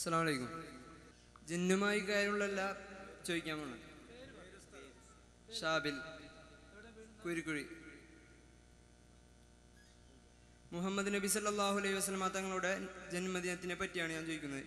അസ്സാം വലൈക്കും ജിന്നുമായി കാര്യമുള്ളല്ല ചോദിക്കാൻ പോണ ഷാബിൽ കുരിക്കുഴി മുഹമ്മദ് നബി സല്ലല്ലാഹു അലൈഹി വസല്ലമ തങ്ങളുടെ ജന്മദിനത്തിനെ പറ്റിയാണ് ഞാൻ ചോദിക്കുന്നത്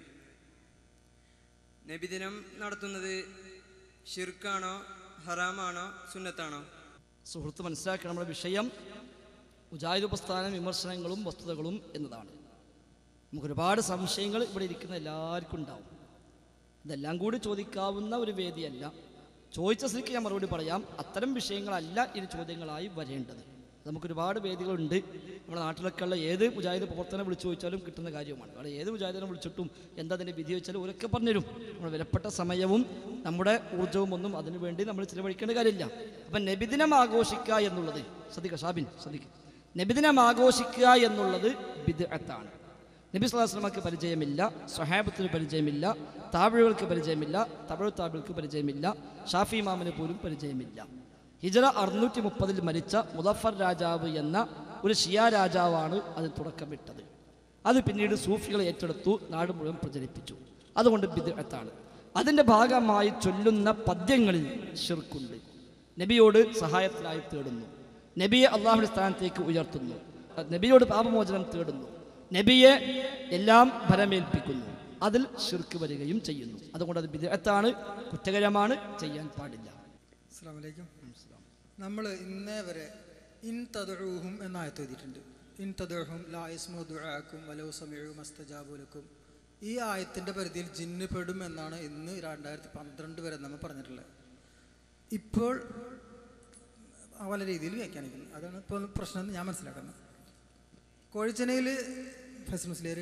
നബിദിനം നടത്തുന്നത് ഷിർക്കാണോ ഹറാമാണോ സുന്നത്താണോ സുഹൃത്ത് മനസ്സിലാക്കണം നമ്മുടെ വിഷയം മുജാഹിദ് പ്രസ്ഥാന വിമർശനങ്ങളും വസ്തുതകളും എന്നതാണ് നമുക്ക് ഒരുപാട് സംശയങ്ങൾ ഇവിടെ ഇരിക്കുന്ന എല്ലാവർക്കും ഉണ്ടാവും ഇതെല്ലാം കൂടി ചോദിക്കാവുന്ന ഒരു വേദിയല്ല ചോദിച്ച സ്ഥിതിക്ക് ഞാൻ മറുപടി പറയാം അത്തരം വിഷയങ്ങളല്ല ഇനി ചോദ്യങ്ങളായി വരേണ്ടത് നമുക്ക് ഒരുപാട് വേദികളുണ്ട് നമ്മുടെ നാട്ടിലൊക്കെ ഉള്ള ഏത് മുജാഹിദ് പ്രവർത്തനം വിളിച്ചു ചോദിച്ചാലും കിട്ടുന്ന കാര്യമാണ് അവിടെ ഏത് മുജാഹിദിനെ വിളിച്ചിട്ടും എന്താ അതിൻ്റെ വിധി വെച്ചാലും അവരൊക്കെ പറഞ്ഞുതരും നമ്മുടെ വിലപ്പെട്ട സമയവും നമ്മുടെ ഊർജ്ജവും ഒന്നും അതിനു വേണ്ടി നമ്മൾ ചിലവഴിക്കേണ്ട കാര്യമില്ല അപ്പം നബിദിനം ആഘോഷിക്കുക എന്നുള്ളത് ശ്രദ്ധിക്കുക ഷാബിൻ ശ്രദ്ധിക്കുക നബിദിനം ആഘോഷിക്കുക എന്നുള്ളത് ബിദ്അത്താണ് നബി സ്വലാസ്ലമക്ക് പരിചയമില്ല സ്വഹാബത്തിന് പരിചയമില്ല താപിഴുകൾക്ക് പരിചയമില്ല തമിഴ് താപിൾക്ക് പരിചയമില്ല ഷാഫി മാമിന് പോലും പരിചയമില്ല ഹിജറ അറുന്നൂറ്റി മുപ്പതിൽ മരിച്ച മുദഫർ രാജാവ് എന്ന ഒരു ഷിയ രാജാവാണ് അതിന് തുടക്കമിട്ടത് അത് പിന്നീട് സൂഫികൾ ഏറ്റെടുത്തു നാട് മുഴുവൻ പ്രചരിപ്പിച്ചു അതുകൊണ്ട് ബിദ്അത്താണ് അതിൻ്റെ ഭാഗമായി ചൊല്ലുന്ന പദ്യങ്ങളിൽ ഷിർക്കുണ്ട് നബിയോട് സഹായത്തിനായി തേടുന്നു നബിയെ അള്ളാഹുയുടെ സ്ഥാനത്തേക്ക് ഉയർത്തുന്നു നബിയോട് പാപമോചനം തേടുന്നു നബിയെ എല്ലാം ഫലമേൽപ്പിക്കുന്നു അതിൽ ഷിർക്ക് വരികയും ചെയ്യുന്നു അതുകൊണ്ട് അത് ബിദഅത്താണ് കുറ്റകരമാണ് ചെയ്യാൻ പാടില്ല അസ്സാം വലൈക്കും നമ്മൾ ഇന്നേ വരെ ഇൻ തദൂഹും എന്ന ആയത്ത് എഴുതിയിട്ടുണ്ട് ഇൻ തദൂഹും ലാ ഇസ്മു ദുആക്കും വലോ സമീഉ മസ്തജാബുലക്കും ഈ ആയത്തിൻ്റെ പരിധിയിൽ ജിന്ന് പെടും എന്നാണ് ഇന്ന് രണ്ടായിരത്തി പന്ത്രണ്ട് വരെ നമ്മൾ പറഞ്ഞിട്ടുള്ളത് ഇപ്പോൾ പല രീതിയിൽ വ്യാഖ്യാനിക്കുന്നു അതാണ് ഇപ്പോൾ പ്രശ്നം എന്ന് ഞാൻ മനസ്സിലാക്കുന്നത് കോഴിച്ചനയിൽ ഫൈസൽ മുസ്ലിയർ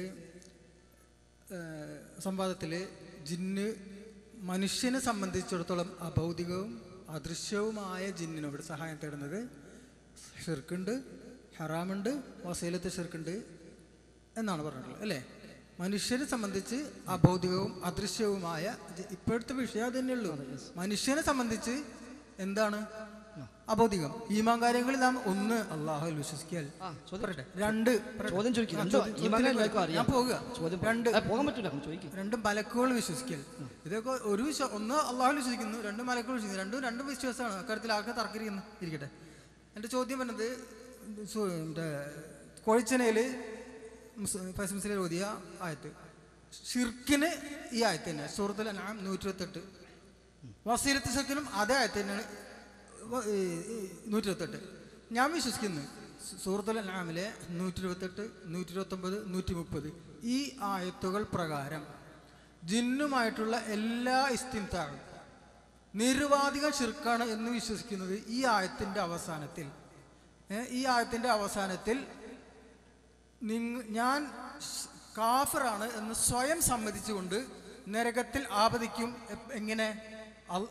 സംവാദത്തിൽ ജിന്ന് മനുഷ്യനെ സംബന്ധിച്ചിടത്തോളം അഭൗതികവും അദൃശ്യവുമായ ജിന്നിനോട് സഹായം തേടുന്നത് ഷിർക്കുണ്ട് ഹറാമുണ്ട് വസീലത്ത് ഷിർക്കുണ്ട് എന്നാണ് പറഞ്ഞിട്ടുള്ളത് അല്ലേ മനുഷ്യനെ സംബന്ധിച്ച് അഭൗതികവും അദൃശ്യവുമായ ജി- ഇപ്പോഴത്തെ വിഷയം അത് തന്നെയുള്ളൂ മനുഷ്യനെ സംബന്ധിച്ച് എന്താണ് അഭൗതികം ഈമാൻ കാര്യങ്ങളിൽ നാം ഒന്ന് അള്ളാഹുൽ വിശ്വസിക്കൽ ആ, ചോദ്യം- പറയട്ടെ രണ്ട് പറയട്ടെ. ചോദ്യം ചോദിക്കുക. ആ, എന്തോ, ചോദ്യം- ഈമാൻ ചോദ്യത്തിലേക്ക് എല്ലാവർക്കും അറിയാം. ഞാൻ പോകുക ചോദ്യം രണ്ട് ആ, പോകാൻ പറ്റില്ല ചോദിക്കും രണ്ട് മലക്കുകൾ വിശ്വസിക്കൽ ഇതൊക്കെ ഒരു വിശ്വ ഒന്ന് അള്ളാഹുൽ വിശ്വസിക്കുന്നു രണ്ട് മലക്കുകൾ വിശ്വസിക്കുന്നു രണ്ടും രണ്ടും വിശ്വാസമാണ് അക്കാര്യത്തിൽ ആർക്കും തർക്കിരിക്കുന്നു ഇരിക്കട്ടെ എൻ്റെ ചോദ്യം വരുന്നത് സു- മറ്റേ കോഴിച്ചനയിൽ ഫൈസ് മുസ്ലിം ഓതിയ ആയത്ത് ഷിർക്കിന് ഈ ആയത്ത് തന്നെ സൂറത്തുൽ അനാം നൂറ്റി ഇരുപത്തെട്ട് വസീലത്ത് ഷിർക്കിനും അതേ ആയത്ത് തന്നെയാണ് വ- ഈ- ഈ നൂറ്റി ഇരുപത്തെട്ട് ഞാൻ വിശ്വസിക്കുന്നു സു- സൂറത്തുൽ അനാമിലെ നൂറ്റി ഇരുപത്തെട്ട് നൂറ്റി ഇരുപത്തൊമ്പത് നൂറ്റി മുപ്പത് ഈ ആയത്തുകൾ പ്രകാരം ജിന്നുമായിട്ടുള്ള എല്ലാ ഇസ്തിംതാവും നിരുവാധികം ഷിർക്കാണ് എന്ന് വിശ്വസിക്കുന്നത് ഈ ആയത്തിൻ്റെ അവസാനത്തിൽ ഏ, ഈ ആയത്തിൻ്റെ അവസാനത്തിൽ നിങ്ങ ഞാൻ സ് കാഫിറാണ് എന്ന് സ്വയം സമ്മതിച്ചുകൊണ്ട് നരകത്തിൽ ആപതിക്കും എ- എങ്ങനെ അൽ-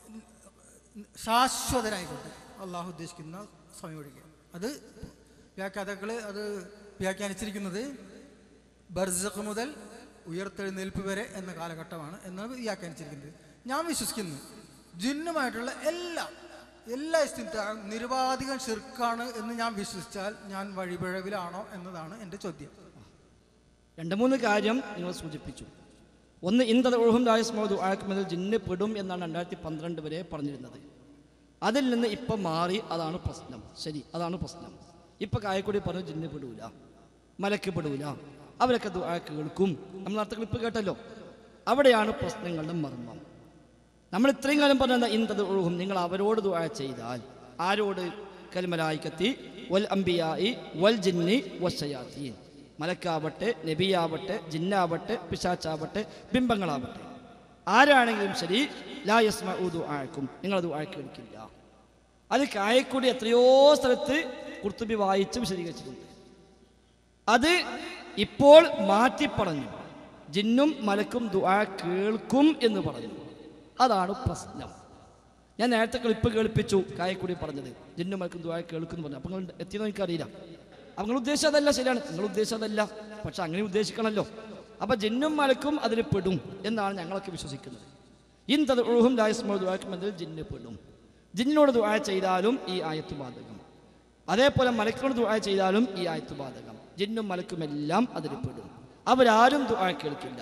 ശാശ്വതനായിക്കൊണ്ട് അള്ളാഹു ഉദ്ദേശിക്കുന്ന സമയം ഒഴിക്കുക അത് വ്യാഖ്യാതാക്കൾ അത് വ്യാഖ്യാനിച്ചിരിക്കുന്നത് ബർസഖ് മുതൽ ഉയർത്തെഴുന്നേൽപ്പ് വരെ എന്ന കാലഘട്ടമാണ് എന്നാണ് വ്യാഖ്യാനിച്ചിരിക്കുന്നത് ഞാൻ വിശ്വസിക്കുന്നു ജിന്നുമായിട്ടുള്ള എല്ലാ എല്ലാ ഇസ്തിത്വം നിരുപാധികം ഷിർക്കാണ് എന്ന് ഞാൻ വിശ്വസിച്ചാൽ ഞാൻ വഴിപിഴവിലാണോ എന്നതാണ് എൻ്റെ ചോദ്യം രണ്ട് മൂന്ന് കാര്യം നിങ്ങൾ സൂചിപ്പിച്ചു ഒന്ന് ഇന്ദത് ഒഴുഹും രായസ്മോദ് ആക്കുമെന്നിൽ ജിന്ന് പെടും എന്നാണ് രണ്ടായിരത്തി പന്ത്രണ്ട് വരെ പറഞ്ഞിരുന്നത് അതിൽ നിന്ന് ഇപ്പം മാറി അതാണ് പ്രശ്നം ശരി അതാണ് പ്രശ്നം ഇപ്പം കായക്കൂടി പറഞ്ഞു ജിന്ന് പെടൂല മലക്ക് പെടൂല അവരൊക്കെ ദുആ കേൾക്കും നമ്മൾ നേരത്തെ ക്ലിപ്പ് കേട്ടല്ലോ അവിടെയാണ് പ്രശ്നങ്ങളുടെ മർമ്മം നമ്മൾ ഇത്രയും കാലം പറഞ്ഞ ഇന്തത് ഒഴുകും നിങ്ങൾ അവരോട് ദുആ ചെയ്താൽ ആരോട് കൽമലായിക്കത്തി വൽ അംബിയായി വൽ ജിന്നി വശയാത്തീൻ മലക്കാവട്ടെ നബിയാവട്ടെ ജിന്നാവട്ടെ പിശാച്ചാവട്ടെ ബിംബങ്ങളാവട്ടെ ആരാണെങ്കിലും ശരി ലാ യസ്മ ആക്കും നിങ്ങളത് കേൾക്കില്ല അത് കായക്കൂടി എത്രയോ സ്ഥലത്ത് കുർത്തുബി വായിച്ച് വിശദീകരിച്ചിട്ടുണ്ട് അത് ഇപ്പോൾ മാറ്റി പറഞ്ഞു ജിന്നും മലക്കും ദുആ കേൾക്കും എന്ന് പറഞ്ഞു അതാണ് പ്രശ്നം ഞാൻ നേരത്തെ ക്ലിപ്പ് കേൾപ്പിച്ചു കായക്കൂടി പറഞ്ഞത് ജിന്നും മലക്കും ദുആ കേൾക്കും എന്ന് പറഞ്ഞു അപ്പോൾ നിങ്ങൾ എത്തിയെന്ന് എനിക്കറിയില്ല അപ്പോൾ നിങ്ങൾ ഉദ്ദേശിച്ചത് അതല്ല ശരിയാണ് നിങ്ങൾ ഉദ്ദേശിച്ചത് അതല്ല പക്ഷെ അങ്ങനെ ഉദ്ദേശിക്കണമല്ലോ അപ്പോൾ ജിന്നും മലക്കും അതിൽ പെടും എന്നാണ് ഞങ്ങളൊക്കെ വിശ്വസിക്കുന്നത് ഇന്തത് ഒഴുഹും ലായസ്മോ ദുആക്കുമെന്നതിൽ ജിന്ന് പെടും ജിന്നിനോട് ദുആ ചെയ്താലും ഈ ആയത്ത് ബാധകം അതേപോലെ മലക്കിനോട് ദുആ ചെയ്താലും ഈ ആയത്ത് ബാധകം ജിന്നും മലക്കുമെല്ലാം അതിൽ പെടും അവരാരും ദുആ കേൾക്കില്ല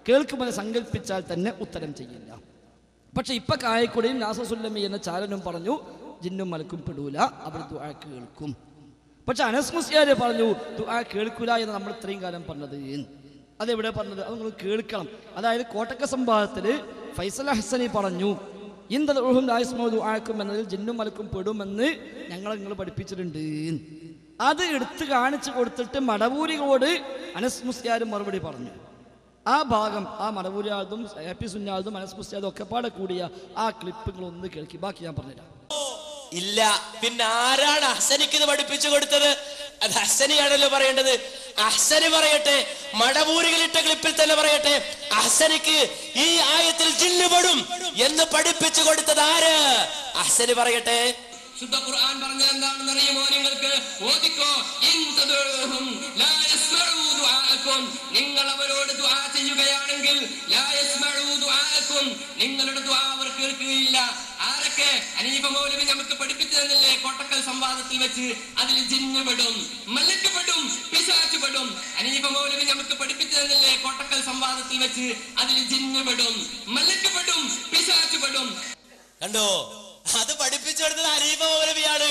കേൾക്കുമെന്ന് സങ്കല്പിച്ചാൽ തന്നെ ഉത്തരം ചെയ്യില്ല പക്ഷെ ഇപ്പൊ കായക്കുടിയും നാസസുല്ലമി എന്ന ചാരനും പറഞ്ഞു ജിന്നും മലക്കും പെടൂല അവർ ദുആ കേൾക്കും പക്ഷെ അനസ് മുസ്ലിയാര് പറഞ്ഞു ദുആ കേൾക്കൂല എന്ന് നമ്മൾ ഇത്രയും കാലം പറഞ്ഞത് അതെവിടെ പറഞ്ഞത് അത് നിങ്ങൾ കേൾക്കണം അതായത് കോട്ടക്ക സംവാദത്തില് ഫൈസൽ ഹസനി പറഞ്ഞു ഇന്തും രായസ്മോ ദുആക്കും എന്നതിൽ ജിന്നും മലക്കും പെടുമെന്ന് ഞങ്ങൾ നിങ്ങൾ പഠിപ്പിച്ചിട്ടുണ്ട് അത് എടുത്ത് കാണിച്ചു കൊടുത്തിട്ട് മടവൂരികളോട് അനസ് മുസ്ലിയാർ മറുപടി പറഞ്ഞു ആ ഭാഗം ആ മടവൂരാതും ഹാപ്പി സുന്നാതും അനസ് മുസ്ലിയാതും ഒക്കെ പാടെ കൂടിയ ആ ക്ലിപ്പുകൾ ഒന്ന് കേൾക്കി ബാക്കി ഞാൻ പറഞ്ഞുതരാം ഇല്ല പിന്നെ ആരാണ് അഹ്സനിക്ക് ഇത് പഠിപ്പിച്ചു കൊടുത്തത് അത് അഹ്സനിയാണല്ലോ പറയേണ്ടത് അഹ്സനി പറയട്ടെ മടവൂരികളിട്ട ക്ലിപ്പിൽ തന്നെ പറയട്ടെ അഹ്സനിക്ക് ഈ ആയത്തിൽ ജിന്നുപെടും എന്ന് പഠിപ്പിച്ചു കൊടുത്തത് ആര് അഹ്സനി പറയട്ടെ ശുദ്ധ ഖുർആൻ പറഞ്ഞത് എന്താണെന്ന് അറിയുമോ നിങ്ങൾക്ക് ഓദിക്കോ ഇൻ തദഉഹും ലാ യസ്മഉ ദുആഅക്കും നിങ്ങൾ അവരോട് ദുആ ചെയ്യുകയാണെങ്കിൽ ലാ യസ്മഉ ദുആഅക്കും നിങ്ങളുടെ ദുആ അവർ കേൾക്കുകയില്ല ആരൊക്കെ അനീഫ മൗലവി നമുക്ക് പഠിപ്പിച്ചു തന്നില്ലേ കോട്ടക്കൽ സംവാദത്തിൽ വെച്ച് അതിൽ ജിന്ന് പെടും മലക്ക് പെടും പിശാച്ച് പെടും അനീഫ മൗലവി നമുക്ക് പഠിപ്പിച്ചു തന്നില്ലേ കോട്ടക്കൽ സംവാദത്തിൽ വെച്ച് അതിൽ ജിന്ന് പെടും മലക്ക് പെടും പിശാച്ച് പെടും കണ്ടോ അത് പഠിപ്പിച്ചു കൊടുത്തത് അരീഫ മൗലവിയാണ്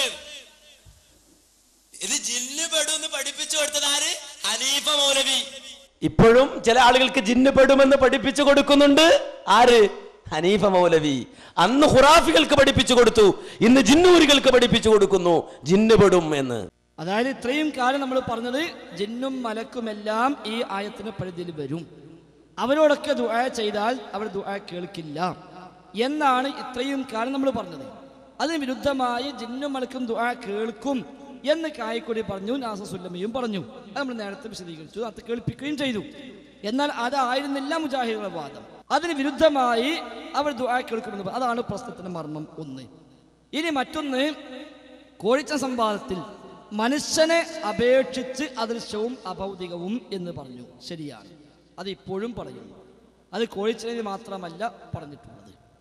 ഇത് ജിന്ന് പെടും എന്ന് പഠിപ്പിച്ചു കൊടുത്തത് ആര് ഹനീഫ മൗലവി ഇപ്പോഴും ചില ആളുകൾക്ക് ജിന്ന് പെടുമെന്ന് പഠിപ്പിച്ചു കൊടുക്കുന്നുണ്ട് ആര് ഹനീഫ മൗലവി അന്ന് ഹുറാഫികൾക്ക് പഠിപ്പിച്ചു കൊടുത്തു ഇന്ന് ജിന്നൂരികൾക്ക് പഠിപ്പിച്ചു കൊടുക്കുന്നു ജിന്ന് പെടും എന്ന് അതായത് ഇത്രയും കാലം നമ്മൾ പറഞ്ഞത് ജിന്നും മലക്കുമെല്ലാം ഈ ആയത്തിന് പരിധിയിൽ വരും അവരോടൊക്കെ ദുആ ചെയ്താൽ അവർ ദുആ കേൾക്കില്ല എന്നാണ് ഇത്രയും കാലം നമ്മൾ പറഞ്ഞത് അതിന് വിരുദ്ധമായി ജിന്നും മലക്കും ദുആ കേൾക്കും എന്ന് കായക്കൊടി പറഞ്ഞു നാസസുല്ലമയും പറഞ്ഞു അത് നമ്മൾ നേരത്തെ വിശദീകരിച്ചു അത് കേൾപ്പിക്കുകയും ചെയ്തു എന്നാൽ അതായിരുന്നില്ല മുജാഹിദുകളുടെ വാദം അതിന് വിരുദ്ധമായി അവർ ദുആ കേൾക്കുമെന്ന് പറഞ്ഞു. അതാണ് പ്രശ്നത്തിന്റെ മർമ്മം ഒന്ന് ഇനി മറ്റൊന്ന് കോഴിച്ച സംവാദത്തിൽ മനുഷ്യനെ അപേക്ഷിച്ച് അദൃശ്യവും അഭൗതികവും എന്ന് പറഞ്ഞു ശരിയാണ് അത് ഇപ്പോഴും പറയുന്നു അത് കോഴിച്ചതിന് മാത്രമല്ല പറഞ്ഞിട്ടുള്ളത്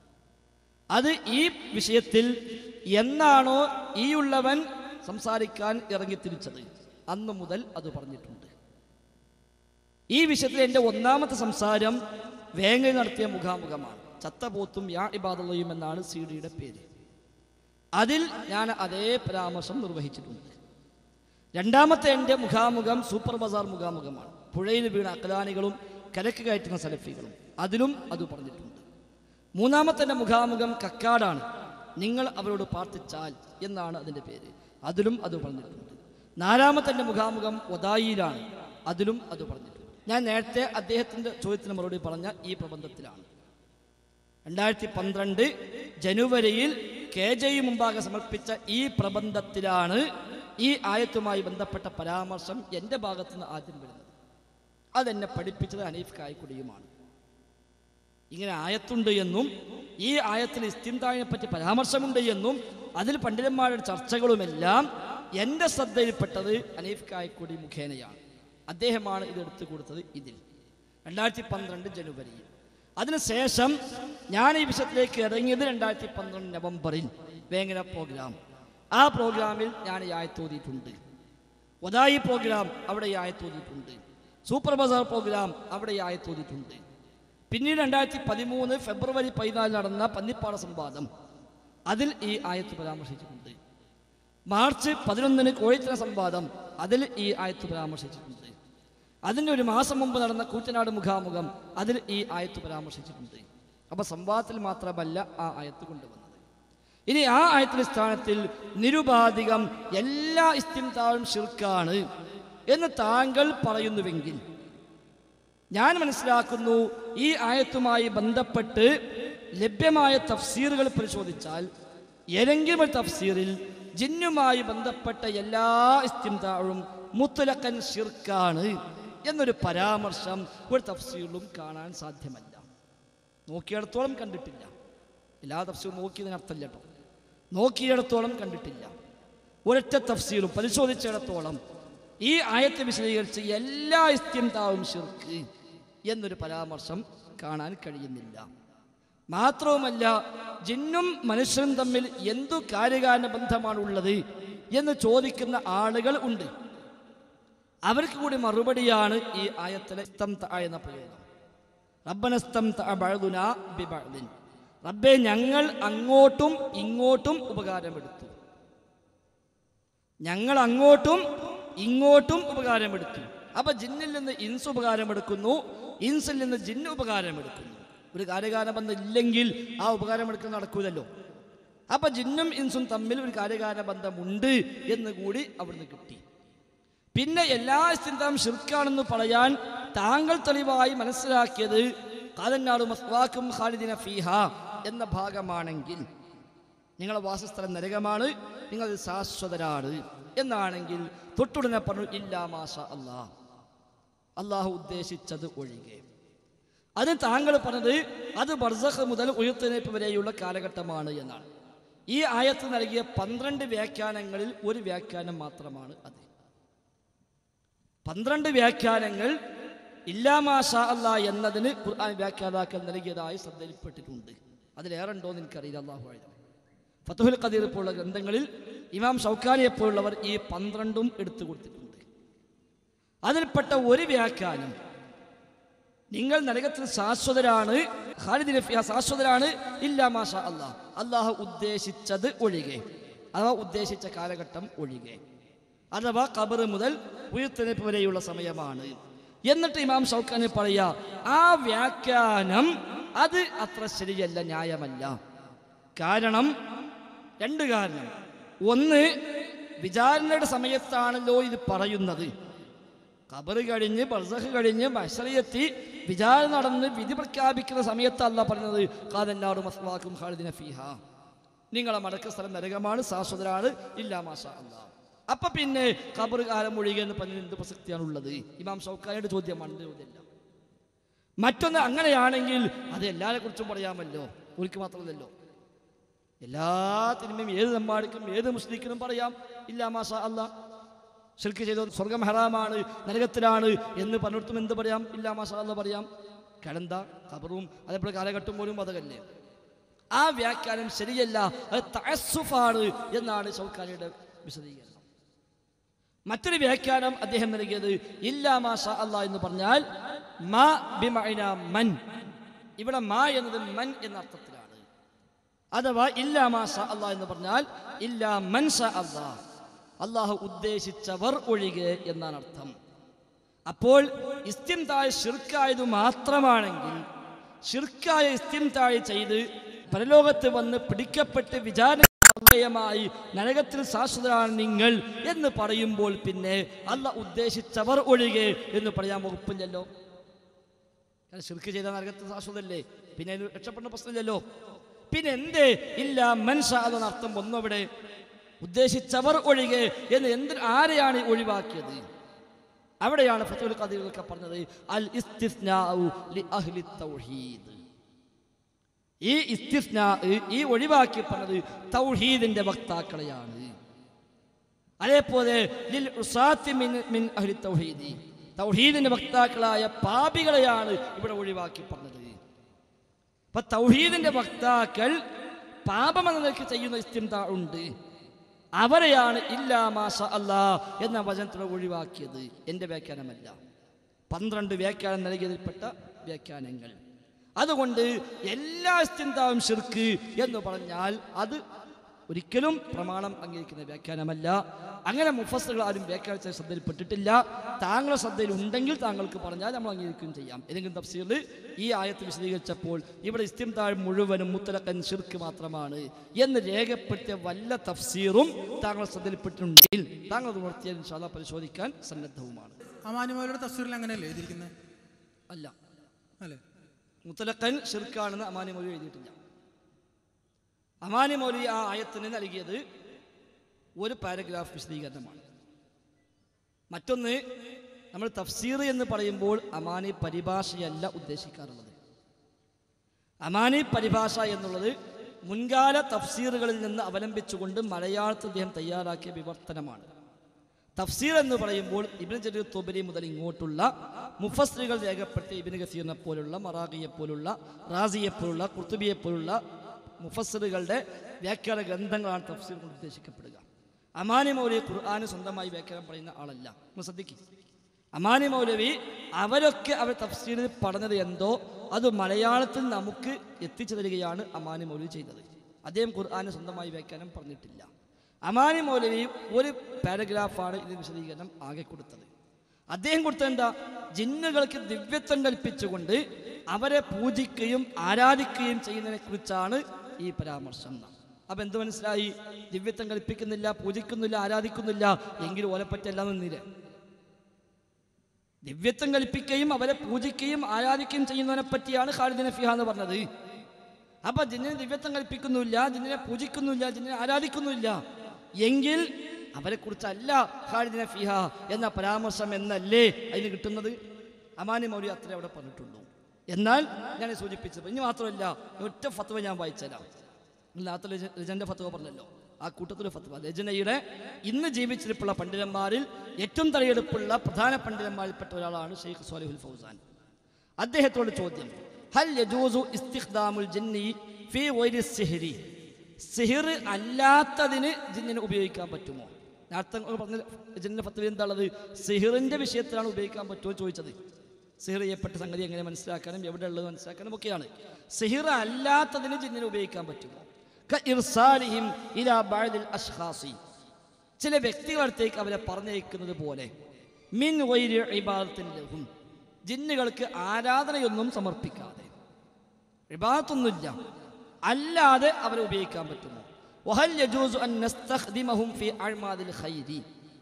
അത് ഈ വിഷയത്തിൽ എന്നാണോ ഈ ഉള്ളവൻ സംസാരിക്കാൻ ഇറങ്ങിത്തിരിച്ചത് അന്ന് മുതൽ അത് പറഞ്ഞിട്ടുണ്ട് ഈ വിഷയത്തിൽ എൻ്റെ ഒന്നാമത്തെ സംസാരം വേങ്ങയിൽ നടത്തിയ മുഖാമുഖമാണ് ചത്തപോത്തും യാ ഇബാദുള്ളയും എന്നാണ് സി ഡിയുടെ പേര് അതിൽ ഞാൻ അതേ പരാമർശം നിർവഹിച്ചിട്ടുണ്ട് രണ്ടാമത്തെ എൻ്റെ മുഖാമുഖം സൂപ്പർ ബസാർ മുഖാമുഖമാണ് പുഴയിൽ വീണ അക്കലാനികളും കരക്ക് കയറ്റുന്ന സലഫികളും അതിലും അത് പറഞ്ഞിട്ടുണ്ട് മൂന്നാമത്തെ എൻ്റെ മുഖാമുഖം കക്കാടാണ് നിങ്ങൾ അവരോട് പ്രാർത്ഥിച്ചാൽ എന്നാണ് അതിൻ്റെ പേര് അതിലും അത് പറഞ്ഞിട്ടുണ്ട് നാലാമത്തെ എൻ്റെ മുഖാമുഖം ഒതായിലാണ് അതിലും അത് പറഞ്ഞിട്ടുണ്ട് ഞാൻ നേരത്തെ അദ്ദേഹത്തിൻ്റെ ചോദ്യത്തിന് മറുപടി പറഞ്ഞ ഈ പ്രബന്ധത്തിലാണ് രണ്ടായിരത്തി പന്ത്രണ്ട് ജനുവരിയിൽ കെ ജെ മുമ്പാകെ സമർപ്പിച്ച ഈ പ്രബന്ധത്തിലാണ് ഈ ആയത്തുമായി ബന്ധപ്പെട്ട പരാമർശം എൻ്റെ ഭാഗത്തു നിന്ന് ആദ്യം വരുന്നത് അതെന്നെ പഠിപ്പിച്ചത് ഹനീഫ് കായ്ക്കുടിയുമാണ് ഇങ്ങനെ ആയത്തുണ്ട് എന്നും ഈ ആയത്തിൽ ഇസ്തിന്താവിനെ പറ്റി പരാമർശമുണ്ട് എന്നും അതിൽ പണ്ഡിതന്മാരുടെ ചർച്ചകളുമെല്ലാം എൻ്റെ ശ്രദ്ധയിൽപ്പെട്ടത് ഹനീഫ് കായ്ക്കുടി മുഖേനയാണ് അദ്ദേഹമാണ് ഇത് എടുത്തു കൊടുത്തത് ഇതിൽ രണ്ടായിരത്തി പന്ത്രണ്ട് ജനുവരിയിൽ അതിനുശേഷം ഞാൻ ഈ വിഷയത്തിലേക്ക് ഇറങ്ങിയത് രണ്ടായിരത്തി പന്ത്രണ്ട് നവംബറിൽ വേങ്ങര പ്രോഗ്രാം ആ പ്രോഗ്രാമിൽ ഞാൻ ഈ ആയത്തോതിയിട്ടുണ്ട് ഒതായി പ്രോഗ്രാം അവിടെ ഈ ആയത്തോതിയിട്ടുണ്ട് സൂപ്പർ ബസാർ പ്രോഗ്രാം അവിടെ ഈ ആയത്തോതിയിട്ടുണ്ട് പിന്നീട് രണ്ടായിരത്തി പതിമൂന്ന് ഫെബ്രുവരി പതിനാലിൽ നടന്ന പന്നിപ്പാട സംവാദം അതിൽ ഈ ആയത്ത് പരാമർശിച്ചിട്ടുണ്ട് മാർച്ച് പതിനൊന്നിന് കോഴിത്തന സംവാദം അതിൽ ഈ ആയത്ത് പരാമർശിച്ചിട്ടുണ്ട് അതിൻ്റെ ഒരു മാസം മുമ്പ് നടന്ന കൂറ്റനാട് മുഖാമുഖം അതിൽ ഈ ആയത്ത് പരാമർശിച്ചിട്ടുണ്ട് അപ്പൊ സംവാദത്തിൽ മാത്രമല്ല ആ ആയത്ത് കൊണ്ടുവന്നത് ഇനി ആ ആയത്തിന്റെ സ്ഥാനത്തിൽ നിരുപാധികം എല്ലാ ഇസ്തിംതാവും ഷിർക്കാണ് എന്ന് താങ്കൾ പറയുന്നുവെങ്കിൽ ഞാൻ മനസ്സിലാക്കുന്നു ഈ ആയത്തുമായി ബന്ധപ്പെട്ട് ലഭ്യമായ തഫ്സീറുകൾ പരിശോധിച്ചാൽ ഏതെങ്കിലും ഒരു തഫ്സീറിൽ ജിന്നുമായി ബന്ധപ്പെട്ട എല്ലാ ഇസ്തിംതാവും മുത്തലക്കൻ ഷിർക്കാണ് എന്നൊരു പരാമർശം ഒരു തഫ്സീറിലും കാണാൻ സാധ്യമല്ല നോക്കിയിടത്തോളം കണ്ടിട്ടില്ല എല്ലാ തഫ്സീറും നോക്കിയതിന് അർത്ഥമില്ല കേട്ടോ നോക്കിയിടത്തോളം കണ്ടിട്ടില്ല ഒരൊറ്റ തഫ്സീറും പരിശോധിച്ചിടത്തോളം ഈ ആയത്തെ വിശദീകരിച്ച് എല്ലാ ഇസ്തിംതാവും ഷിർക്ക് എന്നൊരു പരാമർശം കാണാൻ കഴിയുന്നില്ല മാത്രവുമല്ല ജിന്നും മനുഷ്യനും തമ്മിൽ എന്തു കാര്യകാരണ ബന്ധമാണുള്ളത് എന്ന് ചോദിക്കുന്ന ആളുകൾ ഉണ്ട് അവർക്ക് കൂടി മറുപടിയാണ് ഈ ആയത്തിലെ ഇസ്തംത എന്ന പ്രയോഗം റബ്ബനസ്തം ബഅദുന ബിബഅദിൻ റബ്ബെ ഞങ്ങൾ അങ്ങോട്ടും ഇങ്ങോട്ടും ഉപകാരമെടുത്തു ഞങ്ങൾ അങ്ങോട്ടും ഇങ്ങോട്ടും ഉപകാരമെടുത്തു അപ്പൊ ജിന്നിൽ നിന്ന് ഇൻസ് ഉപകാരമെടുക്കുന്നു ഇൻസിൽ നിന്ന് ജിന്ന് ഉപകാരമെടുക്കുന്നു ഒരു കാര്യകാരബന്ധം ഇല്ലെങ്കിൽ ആ ഉപകാരമെടുക്കൽ നടക്കൂലല്ലോ അപ്പൊ ജിന്നും ഇൻസും തമ്മിൽ ഒരു കാര്യകാരബന്ധമുണ്ട് എന്ന് കൂടി അവിടുന്ന് കിട്ടി പിന്നെ എല്ലാ സ്ഥിരം ഷിർക്കാണെന്ന് പറയാൻ താങ്കൾ തെളിവായി മനസ്സിലാക്കിയത് കാതന്നാട് മസ്വാക്കും ഖാലിദിന ഫീഹ എന്ന ഭാഗമാണെങ്കിൽ നിങ്ങളുടെ വാസസ്ഥലം നരകമാണ് നിങ്ങൾ ശാശ്വതരാണ് എന്നാണെങ്കിൽ തൊട്ടുടനെ പറഞ്ഞു ഇല്ലാ മാഷ അല്ലാ അള്ളാഹു ഉദ്ദേശിച്ചത് ഒഴികെ അത് താങ്കൾ പറഞ്ഞത് അത് ബർസഖ് മുതൽ ഉയർത്തിനേപ്പ് വരെയുള്ള കാലഘട്ടമാണ് എന്നാണ് ഈ ആയത്ത് നൽകിയ പന്ത്രണ്ട് വ്യാഖ്യാനങ്ങളിൽ ഒരു വ്യാഖ്യാനം മാത്രമാണ് അത് പന്ത്രണ്ട് വ്യാഖ്യാനങ്ങൾ ഇല്ലാമാഷ അല്ല എന്നതിന് ഖുർആൻ വ്യാഖ്യാതാക്കൾ നൽകിയതായി ശ്രദ്ധയിൽപ്പെട്ടിട്ടുണ്ട് അതിലേറെ ഉണ്ടോ എന്ന് എനിക്കറിയില്ല അള്ളാഹു ആയത് ഫത്തുഹുൽ ഖദീർ പോലുള്ള ഗ്രന്ഥങ്ങളിൽ ഇമാം ഷൗക്കാനിയെ പോലുള്ളവർ ഈ പന്ത്രണ്ടും എടുത്തു കൊടുത്തിട്ടുണ്ട് അതിൽപ്പെട്ട ഒരു വ്യാഖ്യാനം നിങ്ങൾ നരകത്തിൽ ശാശ്വതരാണ് ഖാലിദ് നഫിയ ശാശ്വതരാണ് ഇല്ലാ മാഷ അള്ളാഹ് അള്ളാഹു ഉദ്ദേശിച്ചത് ഒഴികെ അഥവാ ഉദ്ദേശിച്ച കാലഘട്ടം ഒഴികെ അഥവാ ഖബർ മുതൽ ഉയർത്തെഴുപ്പ് വരെയുള്ള സമയമാണ് എന്നിട്ട് ഇമാം ഷൗക്കാനി പറയാ ആ വ്യാഖ്യാനം അത് അത്ര ശരിയല്ല ന്യായമല്ല കാരണം രണ്ട് കാരണം ഒന്ന് വിചാരണയുടെ സമയത്താണല്ലോ ഇത് പറയുന്നത് ഖബർ കഴിഞ്ഞ് ബർസഖ് കഴിഞ്ഞ് ബഷറിയെത്തി വിചാരണ നടന്ന് വിധി പ്രഖ്യാപിക്കുന്ന സമയത്തല്ല പറഞ്ഞത് കാതന്നാട് മസ്വാക്കും ഖാലിദിന ഫീഹ നിങ്ങളെ മടക്ക സ്ഥലം നരകമാണ് ശാശ്വതരാണ് ഇല്ലാ മാഷ അല്ലാ അപ്പൊ പിന്നെ ഖബർ കാലം ഒഴികെ എന്ന് പറഞ്ഞ എന്ത് പ്രസക്തിയാണുള്ളത് ഇമാം ഷൗക്കാനയുടെ ചോദ്യമാണ് എൻ്റെ ചോദ്യമല്ല മറ്റൊന്ന് അങ്ങനെയാണെങ്കിൽ അത് എല്ലാരെ കുറിച്ചും പറയാമല്ലോ ഒരിക്കൽ മാത്രമല്ലല്ലോ എല്ലാ തിന്മയും ഏത് നമ്മാടിക്കും ഏത് മുസ്ലിക്കിനും പറയാം ഇല്ലാ മാഷ അല്ലാ ശിർക്ക് ചെയ്തത് സ്വർഗം ഹറാമാണ് നരകത്തിലാണ് എന്ന് പലയിടത്തും എന്ത് പറയാം ഇല്ലാ മാഷ അല്ല പറയാം കിടന്ത ഖബറും അതേപോലെ കാലഘട്ടം പോലും പതകല്ലേ ആ വ്യാഖ്യാനം ശരിയല്ല അത് തഅസ്സുഫാണ് എന്നാണ് ഷൗക്കാനിയുടെ വിശദീകരണം മറ്റൊരു വ്യാഖ്യാനം അദ്ദേഹം നൽകിയത് ഇല്ലാ മാഷ അല്ല എന്ന് പറഞ്ഞാൽ മാ ബിമഅന മൻ ഇവിടെ മാ എന്നത് മൻ എന്ന അർത്ഥത്തിലാണ് അഥവാ ഇല്ലാ മാഷ അല്ല എന്ന് പറഞ്ഞാൽ ഇല്ലാ മൻഷ അല്ലാ അള്ളാഹു ഉദ്ദേശിച്ചവർ ഒഴികെ എന്നാണ് അർത്ഥം അപ്പോൾ ഇസ്തിംതായ് ഷിർക്കായത് മാത്രമാണെങ്കിൽ ഷിർക്കായ ഇസ്തിംതായ് ചെയ്ത് പരലോകത്ത് വന്ന് പിടിക്കപ്പെട്ട് വിചാരണമായി നരകത്തിൽ ശാശ്വതരാണ് നിങ്ങൾ എന്ന് പറയുമ്പോൾ പിന്നെ അല്ല ഉദ്ദേശിച്ചവർ ഒഴികെ എന്ന് പറയാൻ വകുപ്പില്ലല്ലോ കാരണം ഷിർക്ക് ചെയ്ത നരകത്തിൽ ശാശ്വതല്ലേ പിന്നെ അതിന് രക്ഷപ്പെടുന്ന പ്രശ്നമില്ലല്ലോ പിന്നെ എന്തേ ഇല്ല മൻഷ എന്ന അർത്ഥം ഒന്നവിടെ ഉദ്ദേശിച്ചവർ ഒഴികെ എന്ന് എന്ത് ആരെയാണ് ഒഴിവാക്കിയത് അവിടെയാണ് ഫത്തുൽ ഖദീറൊക്കെ പറഞ്ഞത് അൽ ഇസ്തിസ്നാഉ ലി അഹ്ലി തൗഹീദ് ഈ ഇസ്തിസ്നാ ഈ ഒഴിവാക്കി പറഞ്ഞത് തൗഹീദിന്റെ വക്താക്കളെയാണ് അതേപോലെ ലിൽ ഉസാത്തി മിൻ മിൻ അഹ്ലി തൗഹീദി തൗഹീദിന്റെ വക്താക്കളായ പാപികളെയാണ് ഇവിടെ ഒഴിവാക്കി പറഞ്ഞത് അപ്പൊ തൗഹീദിന്റെ വക്താക്കൾ പാപമെന്ന നിലയ്ക്ക് ചെയ്യുന്ന ഇസ്തിംതാ ഉണ്ട് അവരെയാണ് ഇല്ലാ മാഷ അല്ലാ എന്ന വചനത്തിലൂടെ ഒഴിവാക്കിയത് എൻ്റെ വ്യാഖ്യാനമല്ല പന്ത്രണ്ട് വ്യാഖ്യാനം നൽകിയതിൽപ്പെട്ട വ്യാഖ്യാനങ്ങൾ അതുകൊണ്ട് എല്ലാ ഇസ്തിന്താവും ഷിർക്ക് എന്ന് പറഞ്ഞാൽ അത് ഒരിക്കലും പ്രമാണം അംഗീകരിക്കുന്ന വ്യാഖ്യാനമല്ല അങ്ങനെ മുഫസ്സുകൾ ആരും വ്യാഖ്യാനിച്ച ശ്രദ്ധയിൽപ്പെട്ടിട്ടില്ല താങ്കളുടെ ശ്രദ്ധയിൽ ഉണ്ടെങ്കിൽ താങ്കൾക്ക് പറഞ്ഞാൽ നമ്മൾ അംഗീകരിക്കുകയും ചെയ്യാം ഏതെങ്കിലും തഫ്സീറിൽ ഈ ആയത്ത് വിശദീകരിച്ചപ്പോൾ ഇവിടെ ഇസ്തിംതാഴ് മുഴുവനും മുത്തലക്കൻ ഷിർക്ക് മാത്രമാണ് എന്ന് രേഖപ്പെടുത്തിയ വല്ല തഫ്സീറും താങ്കളുടെ ശ്രദ്ധയിൽപ്പെട്ടിട്ടുണ്ടെങ്കിൽ താങ്കൾ അത് ഉണർത്തിയാൽ ഇൻഷാല്ല പരിശോധിക്കാൻ സന്നദ്ധവുമാണ് അമാനിമാരുടെ തസ്വീറിൽ അങ്ങനെയല്ലേ എഴുതിയിരിക്കുന്നത് അല്ല അല്ലേ മുത്തലക്കൻ ഷിർക്കാണെന്ന് അമാനി മൗലി എഴുതിയിട്ടില്ല അമാനി മൗലി ആ ആയത്തിന് നൽകിയത് ഒരു പാരഗ്രാഫ് വിശദീകരണമാണ് മറ്റൊന്ന് നമ്മൾ തഫ്സീർ എന്ന് പറയുമ്പോൾ അമാനി പരിഭാഷയല്ല ഉദ്ദേശിക്കാറുള്ളത് അമാനി പരിഭാഷ എന്നുള്ളത് മുൻകാല തഫ്സീറുകളിൽ നിന്ന് അവലംബിച്ചുകൊണ്ട് മലയാളത്തിൽ അദ്ദേഹം തയ്യാറാക്കിയ വിവർത്തനമാണ് തഫ്സീർ എന്ന് പറയുമ്പോൾ ഇബിന് ജരീർ തൊബരി മുതൽ ഇങ്ങോട്ടുള്ള മുഫസ്ലികൾ രേഖപ്പെടുത്തിയ ഇബിന് ഗസീറിനെ പോലുള്ള മറാഖിയെ പോലുള്ള റാസിയെ പോലുള്ള കുർത്തുബിയെ പോലുള്ള മുഫസ്സറുകളുടെ വ്യാഖ്യാന ഗ്രന്ഥങ്ങളാണ് തഫ്സീർ കൊണ്ട് ഉദ്ദേശിക്കപ്പെടുക അമാനി മൗലി ഖുർആാന് സ്വന്തമായി വ്യാഖ്യാനം പറയുന്ന ആളല്ല നമ്മൾ ശ്രദ്ധിക്കും അമാനി മൗലവി അവരൊക്കെ അവർ തഫ്സീലിൽ പറഞ്ഞത് എന്തോ അത് മലയാളത്തിൽ നമുക്ക് എത്തിച്ചു തരികയാണ് അമാനി മൗലവി ചെയ്തത് അദ്ദേഹം ഖുർആാന് സ്വന്തമായി വ്യാഖ്യാനം പറഞ്ഞിട്ടില്ല അമാനി മൗലവി ഒരു പാരഗ്രാഫാണ് ഇതിന് വിശദീകരണം ആകെ കൊടുത്തത് അദ്ദേഹം കൊടുത്തത് എന്താ ജിന്നുകൾക്ക് ദിവ്യത്വം കൽപ്പിച്ചുകൊണ്ട് അവരെ പൂജിക്കുകയും ആരാധിക്കുകയും ചെയ്യുന്നതിനെ കുറിച്ചാണ് ഈ പരാമർശം അപ്പൊ എന്ത് മനസ്സിലായി ദിവ്യത്വം കൽപ്പിക്കുന്നില്ല പൂജിക്കുന്നില്ല ആരാധിക്കുന്നില്ല എങ്കിൽ ഓലപ്പറ്റെല്ലാം നിന്നില്ലേ ദിവ്യത്വം കൽപ്പിക്കുകയും അവരെ പൂജിക്കുകയും ആരാധിക്കുകയും ചെയ്യുന്നതിനെ പറ്റിയാണ് ഖാലിദിനെ ഫിഹ എന്ന് പറഞ്ഞത് അപ്പൊ ജിന്നിനെ ദിവ്യത്വം കൽപ്പിക്കുന്നില്ല ജിന്നിനെ പൂജിക്കുന്നില്ല ജിന്നിനെ ആരാധിക്കുന്നില്ല എങ്കിൽ അവരെ കുറിച്ചല്ല ഖാലിദിനെ ഫിഹ എന്ന പരാമർശം എന്നല്ലേ അതിന് കിട്ടുന്നത് അമാനി മൗലി അത്രേ അവിടെ പറഞ്ഞിട്ടുള്ളൂ എന്നാൽ ഞാൻ സൂചിപ്പിച്ചത് ഇനി മാത്രമല്ല ഒറ്റ ഫത്വ ഞാൻ വായിച്ചുതരാം ഇല്ലാത്ത രജന്റെ ഫത്വ പറഞ്ഞല്ലോ ആ കൂട്ടത്തിലെ ഫത്വ രചനയുടെ ഇന്ന് ജീവിച്ചിരിപ്പുള്ള പണ്ഡിതന്മാരിൽ ഏറ്റവും തലയെടുപ്പുള്ള പ്രധാന പണ്ഡിതന്മാരിൽപ്പെട്ട ഒരാളാണ് ഷെയ്ഖ് സ്വാലിഹുൽ ഫൗസാൻ അദ്ദേഹത്തോട് ചോദ്യം ഹൽ യജൂസു ഇസ്തിഖ്ദാമുൽ ജിന്നി ഫീ ഗൈരി സിഹ്രി സിഹിർ അല്ലാത്തതിന് ജിന്നിനെ ഉപയോഗിക്കാൻ പറ്റുമോ നേരത്തെ നിങ്ങൾ പറഞ്ഞ ജിന്നിന്റെ ഫത്വ എന്താണുള്ളത് സിഹിറിന്റെ വിഷയത്തിലാണ് ഉപയോഗിക്കാൻ പറ്റുമോ എന്ന് ചോദിച്ചത് സിഹിർ ചെയ്യപ്പെട്ട സംഗതി എങ്ങനെ മനസ്സിലാക്കാനും എവിടെ ഉള്ളത് മനസ്സിലാക്കാനും ഒക്കെയാണ് സിഹിർ അല്ലാത്തതിന് ജിന്നിനെ ഉപയോഗിക്കാൻ പറ്റുമോ കഇർസാലിഹിം ഇലാ ബഅദിൽ അശ്ഖാസി ചില വ്യക്തികളടുത്തേക്ക് അവരെ പറഞ്ഞയക്കുന്നത് പോലെ മിൻ ഗൈരി ഇബാദത്തിൻ ലഹും ജിന്നുകൾക്ക് ആരാധനയൊന്നും സമർപ്പിക്കാതെ ഇബാദത്തൊന്നുമില്ല അല്ലാതെ അവരെ ഉപയോഗിക്കാൻ പറ്റുമോ വഹൽ യജൂസു അൻ നസ്തഖ്ദിമഹും ഫി അഅ്മാദിൽ ഖൈരി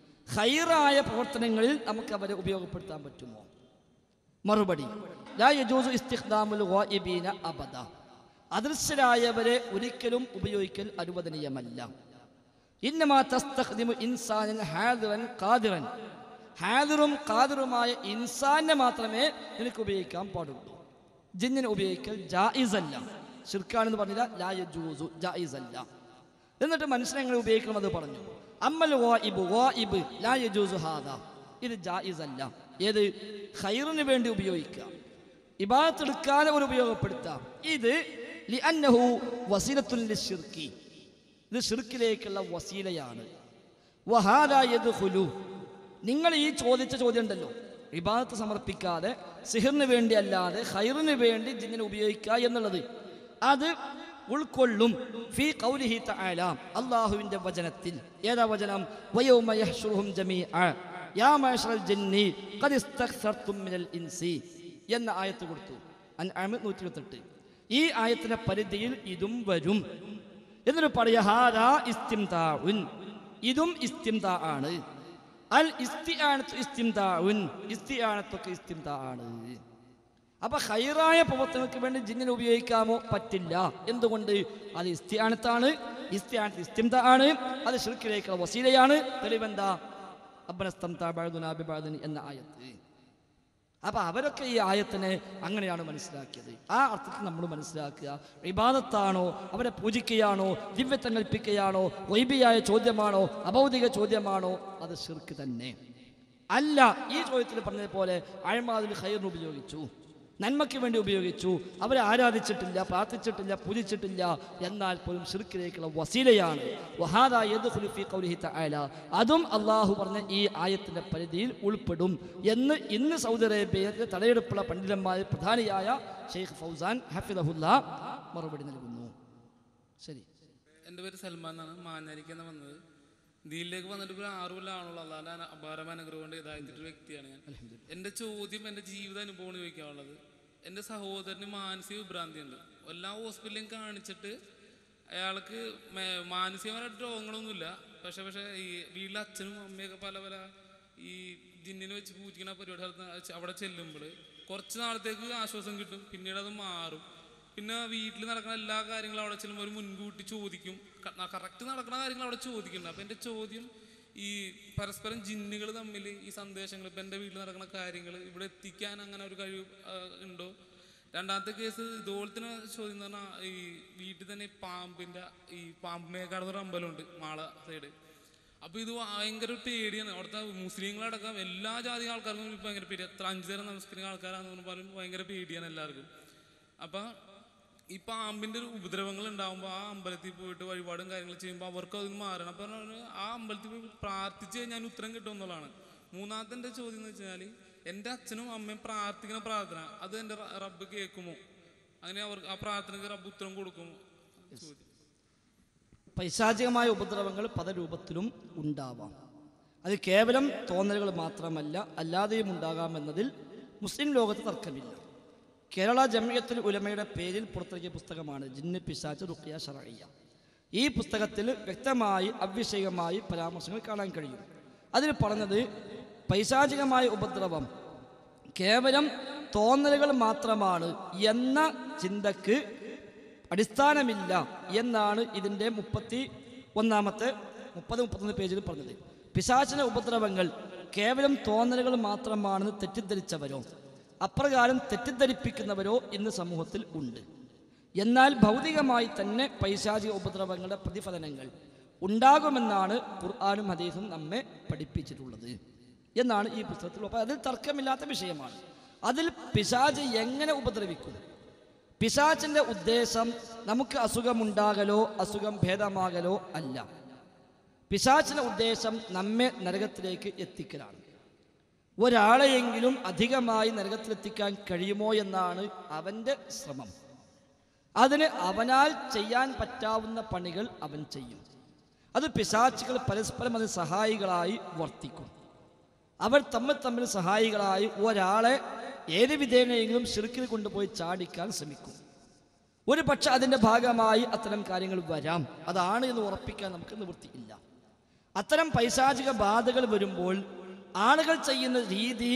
ഖൈറായ പ്രവർത്തനങ്ങളിൽ നമുക്ക് അവരെ ഉപയോഗപ്പെടുത്താൻ പറ്റുമോ മറുപടി ലാ യജൂസു ഇസ്തിഖ്ദാമുൽ ഗായിബീന അബദ അദൃശ്യരായവരെ ഒരിക്കലും ഉപയോഗിക്കൽ അനുവദനീയമല്ല ഇന്നമാ തസ്തഖ്ദിമു ഇൻസാനൻ ഹാദിറൻ ഖാദിറൻ ഹാദിറും ഖാദിറുമായ ഇൻസാനെ മാത്രമേ നിനക്ക് ഉപയോഗിക്കാൻ പാടുള്ളൂ ജിന്നിനെ ഉപയോഗിക്കൽ ജായിസല്ല ഷിർക്കാണെന്ന് പറഞ്ഞില്ല ലാ യജൂസു ജായിസല്ല എന്നിട്ട് മനുഷ്യനെ എങ്ങനെ ഉപയോഗിക്കണം അത് പറഞ്ഞു അമ്മൽ ഗായിബ് ഗായിബ് ലാ യജൂസു ഹാദ ഇത് ജായിസല്ല ഏത് ഖൈറിന് വേണ്ടി ഉപയോഗിക്കുക ഇബാദത്ത് എടുക്കാതെ ഒരു ഉപയോഗപ്പെടുത്താം ഇത് ലിഅന്നഹു വസീലത്തുൻ ലിശ്ശിർക്കി ഇത് ഷിർക്കിലേക്കുള്ള വസീലയാണ് വഹാദാ യദ്ഖുലു നിങ്ങൾ ഈ ചോദിച്ച ചോദ്യം ഉണ്ടല്ലോ ഇബാദത്ത് സമർപ്പിക്കാതെ സിഹിറിന് വേണ്ടി അല്ലാതെ ഖൈറിന് വേണ്ടി ജിന്നിനെ ഉപയോഗിക്കുക എന്നുള്ളത് അത് ഉൾക്കൊള്ളും ഫി ഖൗലിഹി തആല അല്ലാഹുവിന്റെ വചനത്തിൽ ഏതാ വചനം വയൗമ യഹ്ശുറുഹും ജമീഅ യാ മഅശറൽ ജിന്നി ഖദ് ഇസ്തക്സർതും മിനൽ ഇൻസി എന്ന ആയത്ത് കൊടുത്തു അൻആം 128 ഈ ആയത്തിന്റെ പരിധിയിൽ ഇതും വരും എന്നിട്ട് പറയാ ഹാദാ ഇസ്തിംതാഉൻ ഇതും ഇസ്തിംതാ ആണ് അൽ ഇസ്തിആനത്തു ഇസ്തിംതാഉൻ ഇസ്തിആനത്തൊക്കെ ഇസ്തിംതാ ആണ് അപ്പൊ ഹൈറായ പ്രവർത്തനങ്ങൾക്ക് വേണ്ടി ജിന്നിനെ ഉപയോഗിക്കാമോ പറ്റില്ല എന്തുകൊണ്ട് അത് ഇസ്തിയാനത്താണ് ഇസ്തിയാനത്ത് ഇസ്തിംത ആണ് അത് ഷിർക്കിലേക്കുള്ള വസീലയാണ് തെളിവെന്താ അബ്ബനസ്തംതാബാദുനാബിബാദൻ എന്ന ആയത്ത് അപ്പൊ അവരൊക്കെ ഈ ആയത്തിനെ അങ്ങനെയാണ് മനസ്സിലാക്കിയത് ആ അർത്ഥത്തിൽ നമ്മൾ മനസ്സിലാക്കുക ഇബാദത്താണോ അവരെ പൂജിക്കുകയാണോ ദിവ്യത്വം കൽപ്പിക്കുകയാണോ വൈബിയായ ചോദ്യമാണോ അഭൗതിക ചോദ്യമാണോ അത് ഷിർക്ക് തന്നെ അല്ല ഈ ചോദ്യത്തിൽ പറഞ്ഞതുപോലെ അഴമാതിൽ ഖൈറിന് ഉപയോഗിച്ചു നന്മയ്ക്ക് വേണ്ടി ഉപയോഗിച്ചു അവരെ ആരാധിച്ചിട്ടില്ല പ്രാർത്ഥിച്ചിട്ടില്ല പൂജിച്ചിട്ടില്ല എന്നാൽ പോലും ഷിർക്കിലേക്കുള്ള വസീലയാണ് വഹാദാ യദ്ഖുലു ഫീ ഖൗലിഹി തആല അതും അള്ളാഹു പറഞ്ഞ ഈ ആയത്തിന്റെ പരിധിയിൽ ഉൾപ്പെടും എന്ന് ഇന്ന് സൗദി അറേബ്യയിലെ തലയെടുപ്പുള്ള പണ്ഡിതന്മാരിൽ പ്രധാനിയായ ഷെയ്ഖ് ഫൗസാൻ ഹഫിദഹുല്ല മറുപടി നൽകുന്നു ശരി എൻ്റെ പേര് സൽമാൻ എന്നാണ് മാഞ്ഞാരിക്കാണ് വന്നത് ദീനിലേക്ക് വന്നിട്ട് ഒരു ആറു കൊല്ലമാണുള്ള അള്ളാഹാന്റെ അപാരമായ അനുഗ്രഹം കൊണ്ട് ഇതായിട്ടൊരു വ്യക്തിയാണ് ഞാൻ എൻ്റെ ചോദ്യം എൻ്റെ ജീവിത അനുഭവമാണ് ചോദിക്കാനുള്ളത് എൻ്റെ സഹോദരന് മാനസിക വിഭ്രാന്തിയുണ്ട് എല്ലാ ഹോസ്പിറ്റലിലും കാണിച്ചിട്ട് അയാൾക്ക് മേ- മാനസികമായിട്ട് രോഗങ്ങളൊന്നുമില്ല പക്ഷെ പക്ഷെ ഈ വീട്ടിലെ അച്ഛനും അമ്മയൊക്കെ പല പല ഈ ജിന്നിനെ വെച്ച് പൂജിക്കുന്ന പരിപാടി നടത്തുന്ന അവിടെ ചെല്ലുമ്പോൾ കുറച്ച് നാളത്തേക്ക് ആശ്വാസം കിട്ടും പിന്നീട് അത് മാറും പിന്നെ വീട്ടിൽ നടക്കുന്ന എല്ലാ കാര്യങ്ങളും അവിടെ ചെല്ലുമ്പോൾ ഒരു മുൻകൂട്ടി ചോദിക്കും കറക്റ്റ് നടക്കുന്ന കാര്യങ്ങൾ അവിടെ ചോദിക്കുന്നുണ്ട് അപ്പം എൻ്റെ ചോദ്യം ഈ പരസ്പരം ജിന്നുകൾ തമ്മിൽ ഈ സന്ദേശങ്ങൾ ഇപ്പം എൻ്റെ വീട്ടിൽ നടക്കുന്ന കാര്യങ്ങൾ ഇവിടെ എത്തിക്കാൻ അങ്ങനെ ഒരു കഴിവ് ആ, ഉണ്ടോ രണ്ടാമത്തെ കേസ് ഇതുപോലത്തെ ചോദ്യം എന്ന് പറഞ്ഞാൽ ഈ വീട്ടിൽ തന്നെ ഈ പാമ്പിൻ്റെ ഈ പാമ്പ് മേക്കാട് എന്നൊരു അമ്പലമുണ്ട് മാള സൈഡ് അപ്പോൾ ഇത് ഭയങ്കര ഒരു പേടിയാണ് അവിടുത്തെ മുസ്ലിങ്ങളടക്കം എല്ലാ ജാതി ആൾക്കാർക്കും ഇപ്പം ഭയങ്കര പേടി എത്ര അഞ്ചു നേരം നമസ്കരിക്കുന്ന ആൾക്കാരാണെന്ന് പറഞ്ഞാലും ഭയങ്കര പേടിയാണ് എല്ലാവർക്കും അപ്പം ഈ പാമ്പിന്റെ ഒരു ഉപദ്രവങ്ങൾ ഉണ്ടാകുമ്പോൾ ആ അമ്പലത്തിൽ പോയിട്ട് വഴിപാടും കാര്യങ്ങളും ചെയ്യുമ്പോൾ അവർക്ക് അതിന് മാറണം അപ്പം പറഞ്ഞു, ആ അമ്പലത്തിൽ പോയി പ്രാർത്ഥിച്ച് കഴിഞ്ഞാൽ ഉത്തരം കിട്ടും എന്നുള്ളതാണ് മൂന്നാമത്തെ എൻ്റെ ചോദ്യം എന്ന് വെച്ചാൽ എൻ്റെ അച്ഛനും അമ്മയും പ്രാർത്ഥിക്കുന്ന പ്രാർത്ഥന അത് എൻ്റെ റ- റബ്ബ് കേൾക്കുമോ അങ്ങനെ അവർ ആ പ്രാർത്ഥനയ്ക്ക് റബ്ബ് ഉത്തരം കൊടുക്കുമോ ചോദ്യം പൈശാചികമായ ഉപദ്രവങ്ങൾ പല രൂപത്തിലും ഉണ്ടാവാം അത് കേവലം തോന്നലുകൾ മാത്രമല്ല അല്ലാതെയും ഉണ്ടാകാമെന്നതിൽ മുസ്ലിം ലോകത്ത് തർക്കമില്ല കേരള ജമിയത്തുൽ ഉലമയുടെ പേരിൽ പുറത്തിറക്കിയ പുസ്തകമാണ് ജിന്ന് പിശാച്ച് റുക്കിയ ഷറയ്യ ഈ പുസ്തകത്തിൽ വ്യക്തമായി അവിഷയമായി പരാമർശങ്ങൾ കാണാൻ കഴിയും അതിൽ പറഞ്ഞത് പൈശാചികമായ ഉപദ്രവം കേവലം തോന്നലുകൾ മാത്രമാണ് എന്ന ചിന്തക്ക് അടിസ്ഥാനമില്ല എന്നാണ് ഇതിൻ്റെ മുപ്പത്തി ഒന്നാമത്തെ മുപ്പത് മുപ്പത്തൊന്ന് പേജിൽ പറഞ്ഞത് പിശാചിന ഉപദ്രവങ്ങൾ കേവലം തോന്നലുകൾ മാത്രമാണെന്ന് തെറ്റിദ്ധരിച്ചവരോ അപ്രകാരം തെറ്റിദ്ധരിപ്പിക്കുന്നവരോ ഇന്ന് സമൂഹത്തിൽ ഉണ്ട് എന്നാൽ ഭൗതികമായി തന്നെ പൈശാചിക ഉപദ്രവങ്ങളുടെ പ്രതിഫലനങ്ങൾ ഉണ്ടാകുമെന്നാണ് ഖുർആാനും ഹദീസും നമ്മെ പഠിപ്പിച്ചിട്ടുള്ളത് എന്നാണ് ഈ പുസ്തകത്തിൽ അപ്പോൾ അതിൽ തർക്കമില്ലാത്ത വിഷയമാണ് അതിൽ പിശാച് എങ്ങനെ ഉപദ്രവിക്കും പിശാചിന്റെ ഉദ്ദേശം നമുക്ക് അസുഖമുണ്ടാകലോ അസുഖം ഭേദമാകലോ അല്ല പിശാചിന്റെ ഉദ്ദേശം നമ്മെ നരകത്തിലേക്ക് എത്തിക്കലാണ് ഒരാളെയെങ്കിലും അധികമായി നരകത്തിലെത്തിക്കാൻ കഴിയുമോ എന്നാണ് അവൻ്റെ ശ്രമം അതിന് അവനാൽ ചെയ്യാൻ പറ്റാവുന്ന പണികൾ അവൻ ചെയ്യും അത് പിശാച്ചുകൾ പരസ്പരം അതിന് സഹായികളായി വർത്തിക്കും അവർ തമ്മിൽ തമ്മിൽ സഹായികളായി ഒരാളെ ഏത് വിധേനയെങ്കിലും ശിർക്കിൽ കൊണ്ടുപോയി ചാടിക്കാൻ ശ്രമിക്കും ഒരു പക്ഷെ അതിൻ്റെ ഭാഗമായി അത്തരം കാര്യങ്ങൾ വരാം അതാണ് എന്ന് ഉറപ്പിക്കാൻ നമുക്ക് നിവൃത്തിയില്ല അത്തരം പൈശാചിക ബാധകൾ വരുമ്പോൾ ആളുകൾ ചെയ്യുന്ന രീതി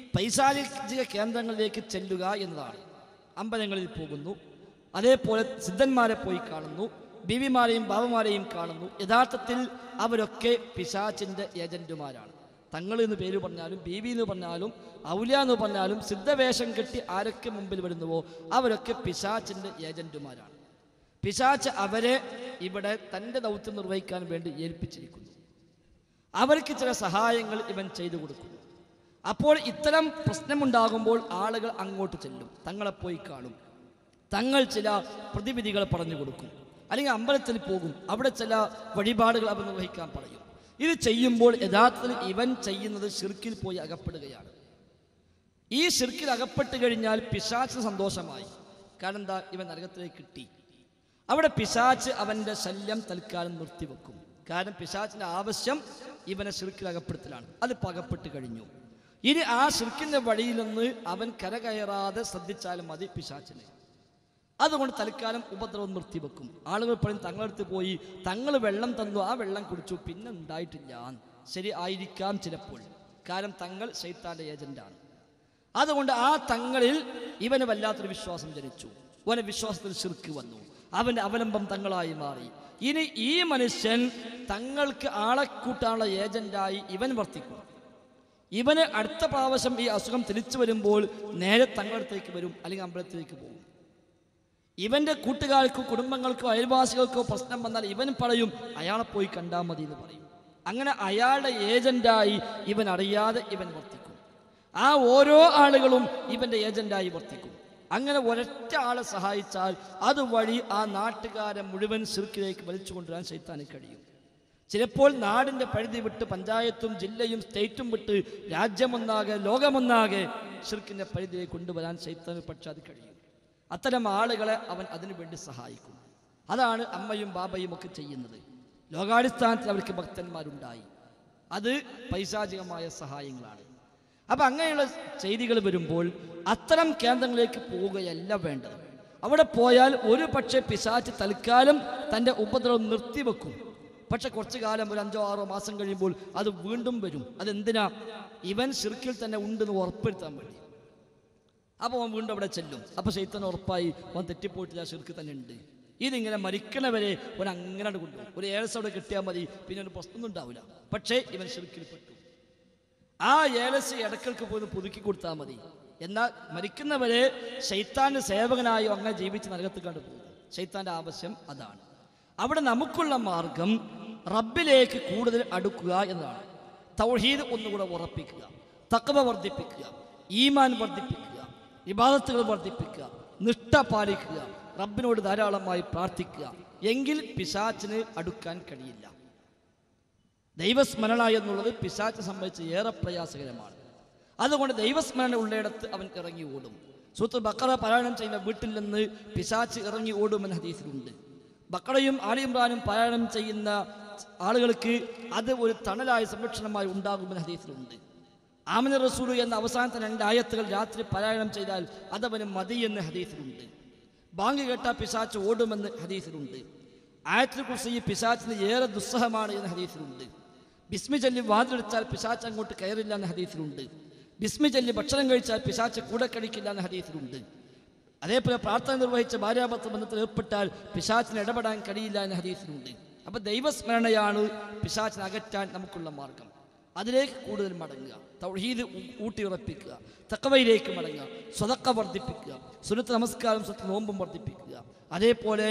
പൈശാചിക കേന്ദ്രങ്ങളിലേക്ക് ചെല്ലുക എന്നതാണ് അമ്പലങ്ങളിൽ പോകുന്നു അതേപോലെ സിദ്ധന്മാരെ പോയി കാണുന്നു ബീവിമാരെയും ബാബമാരെയും കാണുന്നു യഥാർത്ഥത്തിൽ അവരൊക്കെ പിശാചിൻ്റെ ഏജന്റുമാരാണ് തങ്ങൾ എന്ന് പേര് പറഞ്ഞാലും ബീവി എന്ന് പറഞ്ഞാലും ഔലിയ എന്ന് പറഞ്ഞാലും സിദ്ധവേഷം കെട്ടി ആരൊക്കെ മുമ്പിൽ വരുന്നുവോ അവരൊക്കെ പിശാചിൻ്റെ ഏജന്റുമാരാണ് പിശാച്ച് അവരെ ഇവിടെ തൻ്റെ ദൗത്യം നിർവഹിക്കാൻ വേണ്ടി ഏൽപ്പിച്ചിരിക്കുന്നു അവർക്ക് ചില സഹായങ്ങൾ ഇവൻ ചെയ്തു കൊടുക്കുന്നു അപ്പോൾ ഇത്തരം പ്രശ്നമുണ്ടാകുമ്പോൾ ആളുകൾ അങ്ങോട്ട് ചെല്ലും തങ്ങളെ പോയി കാണും തങ്ങൾ ചില പ്രതിവിധികൾ പറഞ്ഞു കൊടുക്കും അല്ലെങ്കിൽ അമ്പലത്തിൽ പോകും അവിടെ ചില വഴിപാടുകൾ അവർ നിർവഹിക്കാൻ പറയും ഇത് ചെയ്യുമ്പോൾ യഥാർത്ഥത്തിൽ ഇവൻ ചെയ്യുന്നത് ഷിർക്കിൽ പോയി അകപ്പെടുകയാണ് ഈ ഷിർക്കിൽ അകപ്പെട്ട് കഴിഞ്ഞാൽ പിശാച്ചിന് സന്തോഷമായി കാരണം എന്താ ഇവൻ നരകത്തിലേക്ക് കിട്ടി അവിടെ പിശാച്ച് അവൻ്റെ ശല്യം തൽക്കാലം നിർത്തിവെക്കും കാരണം പിശാച്ചിൻ്റെ ആവശ്യം ഇവനെ ഷിർക്കിൽ അകപ്പെടുത്തലാണ് അത് പകപ്പെട്ട് കഴിഞ്ഞു ഇനി ആ ഷിർക്കിൻ്റെ വഴിയിൽ നിന്ന് അവൻ കരകയറാതെ ശ്രദ്ധിച്ചാലും മതി പിശാച്ചിനെ അതുകൊണ്ട് തൽക്കാലം ഉപദ്രവം നിർത്തിവെക്കും ആളുകൾ പറയും തങ്ങളടുത്ത് പോയി തങ്ങൾ വെള്ളം തന്നു ആ വെള്ളം കുടിച്ചു പിന്നെ ഉണ്ടായിട്ടില്ല ശരി ആയിരിക്കാം ചിലപ്പോൾ കാരണം തങ്ങൾ ശൈത്താന്റെ ഏജന്റാണ് അതുകൊണ്ട് ആ തങ്ങളിൽ ഇവന് വല്ലാത്തൊരു വിശ്വാസം ജനിച്ചു അവന് വിശ്വാസത്തിൽ ശിർക്ക് വന്നു അവന്റെ അവലംബം തങ്ങളായി മാറി ഇനി ഈ മനുഷ്യൻ തങ്ങൾക്ക് ആളെ കൂട്ടാനുള്ള ഏജന്റായി ഇവൻ വർത്തിക്കും ഇവന് അടുത്ത പ്രാവശ്യം ഈ അസുഖം തിരിച്ചു വരുമ്പോൾ നേരെ തങ്ങളടുത്തേക്ക് വരും അല്ലെങ്കിൽ അമ്പലത്തിലേക്ക് പോകും ഇവന്റെ കൂട്ടുകാർക്കോ കുടുംബങ്ങൾക്കോ അയൽവാസികൾക്കോ പ്രശ്നം വന്നാൽ ഇവൻ പറയും അയാളെ പോയി കണ്ടാൽ മതി എന്ന് പറയും അങ്ങനെ അയാളുടെ ഏജന്റായി ഇവൻ അറിയാതെ ഇവൻ വർത്തിക്കും ആ ഓരോ ആളുകളും ഇവന്റെ ഏജന്റായി വർത്തിക്കും അങ്ങനെ ഒരൊറ്റ ആളെ സഹായിച്ചാൽ അതുവഴി ആ നാട്ടുകാരെ മുഴുവൻ സിർക്കിലേക്ക് വലിച്ചു കൊണ്ടുവരാൻ ശൈത്താന് കഴിയും ചിലപ്പോൾ നാടിന്റെ പരിധി വിട്ട് പഞ്ചായത്തും ജില്ലയും സ്റ്റേറ്റും വിട്ട് രാജ്യമൊന്നാകെ ലോകമൊന്നാകെ ഷിർക്കിന്റെ പരിധിയിലേക്ക് കൊണ്ടുവരാൻ ശൈത്താന് പക്ഷെ അത് കഴിയും അത്തരം ആളുകളെ അവൻ അതിനു വേണ്ടി സഹായിക്കും അതാണ് അമ്മയും ബാബയും ഒക്കെ ചെയ്യുന്നത് ലോകാടിസ്ഥാനത്തിൽ അവർക്ക് ഭക്തന്മാരുണ്ടായി അത് പൈശാചികമായ സഹായങ്ങളാണ് അപ്പം അങ്ങനെയുള്ള ചെയ്തികൾ വരുമ്പോൾ അത്തരം കേന്ദ്രങ്ങളിലേക്ക് പോവുകയല്ല വേണ്ടത് അവിടെ പോയാൽ ഒരു പക്ഷേ പിശാച്ച് തൽക്കാലം തൻ്റെ ഉപദ്രവം നിർത്തിവെക്കും പക്ഷെ കുറച്ചു കാലം ഒരു അഞ്ചോ ആറോ മാസം കഴിയുമ്പോൾ അത് വീണ്ടും വരും അതെന്തിനാ ഇവൻ ശിർക്കിൽ തന്നെ ഉണ്ടെന്ന് ഉറപ്പെടുത്താൻ വേണ്ടി അപ്പോൾ അവൻ വീണ്ടും അവിടെ ചെല്ലും അപ്പോൾ ശൈത്തൻ ഉറപ്പായി അവൻ തെറ്റിപ്പോയിട്ടില്ല ശിർക്ക് തന്നെ ഉണ്ട് ഇതിങ്ങനെ മരിക്കണവരെ അവൻ അങ്ങനെ കൊണ്ടുപോകും ഒരു ഏലസ് അവിടെ കിട്ടിയാൽ മതി പിന്നെ ഒരു പ്രശ്നമൊന്നും ഉണ്ടാവില്ല പക്ഷേ ഇവൻ ശിർക്കിൽ പെട്ടു ആ ഏലസ് ഇടക്കൾക്ക് പോയി ഒന്ന് പുതുക്കി കൊടുത്താൽ മതി എന്നാൽ മരിക്കുന്നവരെ ശൈത്താന്റെ സേവകനായി അങ്ങനെ ജീവിച്ച് നരകത്ത് കണ്ടുപോകും ശൈത്താന്റെ ആവശ്യം അതാണ് അവിടെ നമുക്കുള്ള മാർഗം റബ്ബിലേക്ക് കൂടുതൽ അടുക്കുക എന്നതാണ് തൗഹീദ് ഒന്നുകൂടെ ഉറപ്പിക്കുക തക്കവ വർദ്ധിപ്പിക്കുക ഈമാൻ വർദ്ധിപ്പിക്കുക ഇബാദത്തുകൾ വർദ്ധിപ്പിക്കുക നിഷ്ഠ പാലിക്കുക റബ്ബിനോട് ധാരാളമായി പ്രാർത്ഥിക്കുക എങ്കിൽ പിശാച്ചിന് അടുക്കാൻ കഴിയില്ല ദൈവസ്മരണ എന്നുള്ളത് പിശാച്ച് സംബന്ധിച്ച് ഏറെ പ്രയാസകരമാണ് അതുകൊണ്ട് ദൈവസ്മരണ ഉള്ളയിടത്ത് അവൻ ഇറങ്ങി ഓടും സൂത്ര ബക്കറ പാരായണം ചെയ്യുന്ന വീട്ടിൽ നിന്ന് പിശാച്ച് ഇറങ്ങി ഓടുമെന്ന് ഹദീസിലുണ്ട് ബക്കറയും ആലിമ്രാനും പാരായണം ചെയ്യുന്ന ആളുകൾക്ക് അത് ഒരു തണലായ സംരക്ഷണമായി ഉണ്ടാകുമെന്ന് ഹദീസിലുണ്ട് ആമിന റസൂലു എന്ന അവസാനത്തെ രണ്ട് ആയത്തുകൾ രാത്രി പാരായണം ചെയ്താൽ അതവന് മതി എന്ന് ഹദീസിലുണ്ട് ബാങ്ക് കേട്ട പിശാച്ച് ഓടുമെന്ന് ഹദീസിലുണ്ട് ആയത്തിൽ കുറിച്ച് ഈ പിശാച്ചിന് ഏറെ ദുസ്സഹമാണ് എന്ന് ഹദീസിലുണ്ട് ബിസ്മി ചൊല്ലി വാതിലെടുത്താൽ പിശാച്ച് അങ്ങോട്ട് കയറില്ല എന്ന് ഹദീസിലുണ്ട് ബിസ്മി ചൊല്ലി ഭക്ഷണം കഴിച്ചാൽ പിശാച്ച് കൂടെ കഴിക്കില്ല എന്ന് ഹദീസിലുണ്ട് അതേപോലെ പ്രാർത്ഥന നിർവഹിച്ച ഭാര്യാഭർത്ത ബന്ധത്തിൽ ഏർപ്പെട്ടാൽ പിശാച്ചിന് ഇടപെടാൻ കഴിയില്ല എന്ന് ഹദീസിലുണ്ട് അപ്പൊ ദൈവസ്മരണയാണ് പിശാച്ചിനെ അകറ്റാൻ നമുക്കുള്ള മാർഗം അതിലേക്ക് കൂടുതൽ മടങ്ങുക തൗഹീദ് ഊ- ഊട്ടിയുറപ്പിക്കുക തക്കവയിലേക്ക് മടങ്ങുക സ്വതക്ക വർദ്ധിപ്പിക്കുക സുനത്ത് നമസ്കാരം സ്വത്ത് നോമ്പും വർദ്ധിപ്പിക്കുക അതേപോലെ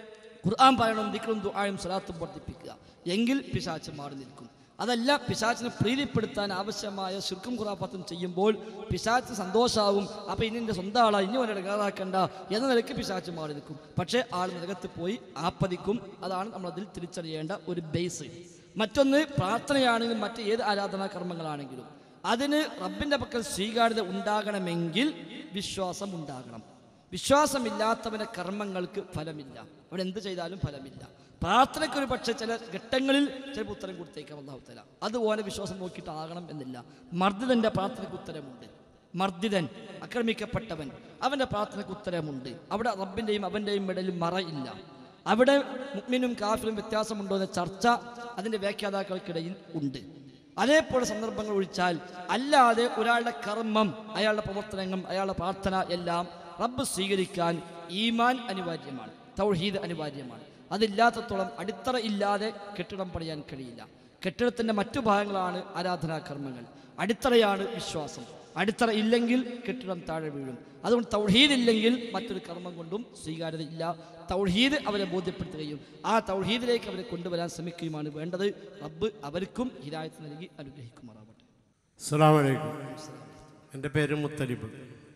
ഖുർആൻ പാരായണവും ദിക്റും ദുആയും സ്വലാത്തും വർദ്ധിപ്പിക്കുക എങ്കിൽ പിശാച്ച് മാറി നിൽക്കും അതല്ല പിശാച്ചിനെ പ്രീതിപ്പെടുത്താൻ ആവശ്യമായ ശുർക്കും ഖുറാഫത്തും ചെയ്യുമ്പോൾ പിശാച്ച് സന്തോഷാവും അപ്പം ഇനി എൻ്റെ സ്വന്തം ആളാ ഇനി അവനെ ഇടങ്ങാറാക്കണ്ട എന്ന നിലയ്ക്ക് പിശാച്ച് മാറി നിൽക്കും പക്ഷേ ആൾ നരകത്ത് പോയി ആപ്പതിക്കും അതാണ് നമ്മൾ അതിൽ തിരിച്ചറിയേണ്ട ഒരു ബേസ് മറ്റൊന്ന് പ്രാർത്ഥനയാണെങ്കിലും മറ്റ് ഏത് ആരാധനാ കർമ്മങ്ങളാണെങ്കിലും അതിന് റബ്ബിൻ്റെ പക്കൽ സ്വീകാര്യത ഉണ്ടാകണമെങ്കിൽ വിശ്വാസം ഉണ്ടാകണം വിശ്വാസമില്ലാത്തവന്റെ കർമ്മങ്ങൾക്ക് ഫലമില്ല അവൻ എന്ത് ചെയ്താലും ഫലമില്ല പ്രാർത്ഥനയ്ക്ക് ഒരു പക്ഷേ ചില ഘട്ടങ്ങളിൽ ചിലപ്പോൾ ഉത്തരം കൊടുത്തേക്കാം അള്ളാഹു തല അതുപോലെ വിശ്വാസം നോക്കിയിട്ടാകണം എന്നില്ല മർദ്ദിതന്റെ പ്രാർത്ഥനയ്ക്ക് ഉത്തരമുണ്ട് മർദ്ദിതൻ ആക്രമിക്കപ്പെട്ടവൻ അവന്റെ പ്രാർത്ഥനയ്ക്ക് ഉത്തരമുണ്ട് അവിടെ റബ്ബിന്റെയും അവന്റെയും ഇടയിൽ മറയില്ല അവിടെ മുഗ്മിനും കാഫിലും വ്യത്യാസമുണ്ടോ എന്ന ചർച്ച അതിന്റെ വ്യാഖ്യാതാക്കൾക്കിടയിൽ ഉണ്ട് അതേപോലെ സന്ദർഭങ്ങൾ ഒഴിച്ചാൽ അല്ലാതെ ഒരാളുടെ കർമ്മം അയാളുടെ പ്രവർത്തനങ്ങൾ അയാളുടെ പ്രാർത്ഥന എല്ലാം റബ്ബ് സ്വീകരിക്കാൻ ഈമാൻ അനിവാര്യമാണ് തൗഹീദ് അനിവാര്യമാണ് അതില്ലാത്തത്തോളം അടിത്തറ ഇല്ലാതെ കെട്ടിടം പണിയാൻ കഴിയില്ല കെട്ടിടത്തിന്റെ മറ്റു ഭാഗങ്ങളാണ് ആരാധനാ കർമ്മങ്ങൾ അടിത്തറയാണ് വിശ്വാസം അടിത്തറ ഇല്ലെങ്കിൽ കെട്ടിടം താഴെ വീഴും അതുകൊണ്ട് തൗഹീദ് ഇല്ലെങ്കിൽ മറ്റൊരു കർമ്മം കൊണ്ടും സ്വീകാര്യതയില്ല തൗഹീദ് അവരെ ബോധ്യപ്പെടുത്തുകയും ആ തൗഹീദിലേക്ക് അവരെ കൊണ്ടുവരാൻ ശ്രമിക്കുകയുമാണ് വേണ്ടത് റബ്ബ് അവർക്കും ഹിദായത്ത് നൽകി അനുഗ്രഹിക്കുമാറാവട്ടെ അസ്സലാമലൈക്കും എൻ്റെ പേര് മുത്തലിബ്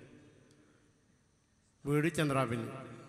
വീട് ചന്ദ്രാപിനി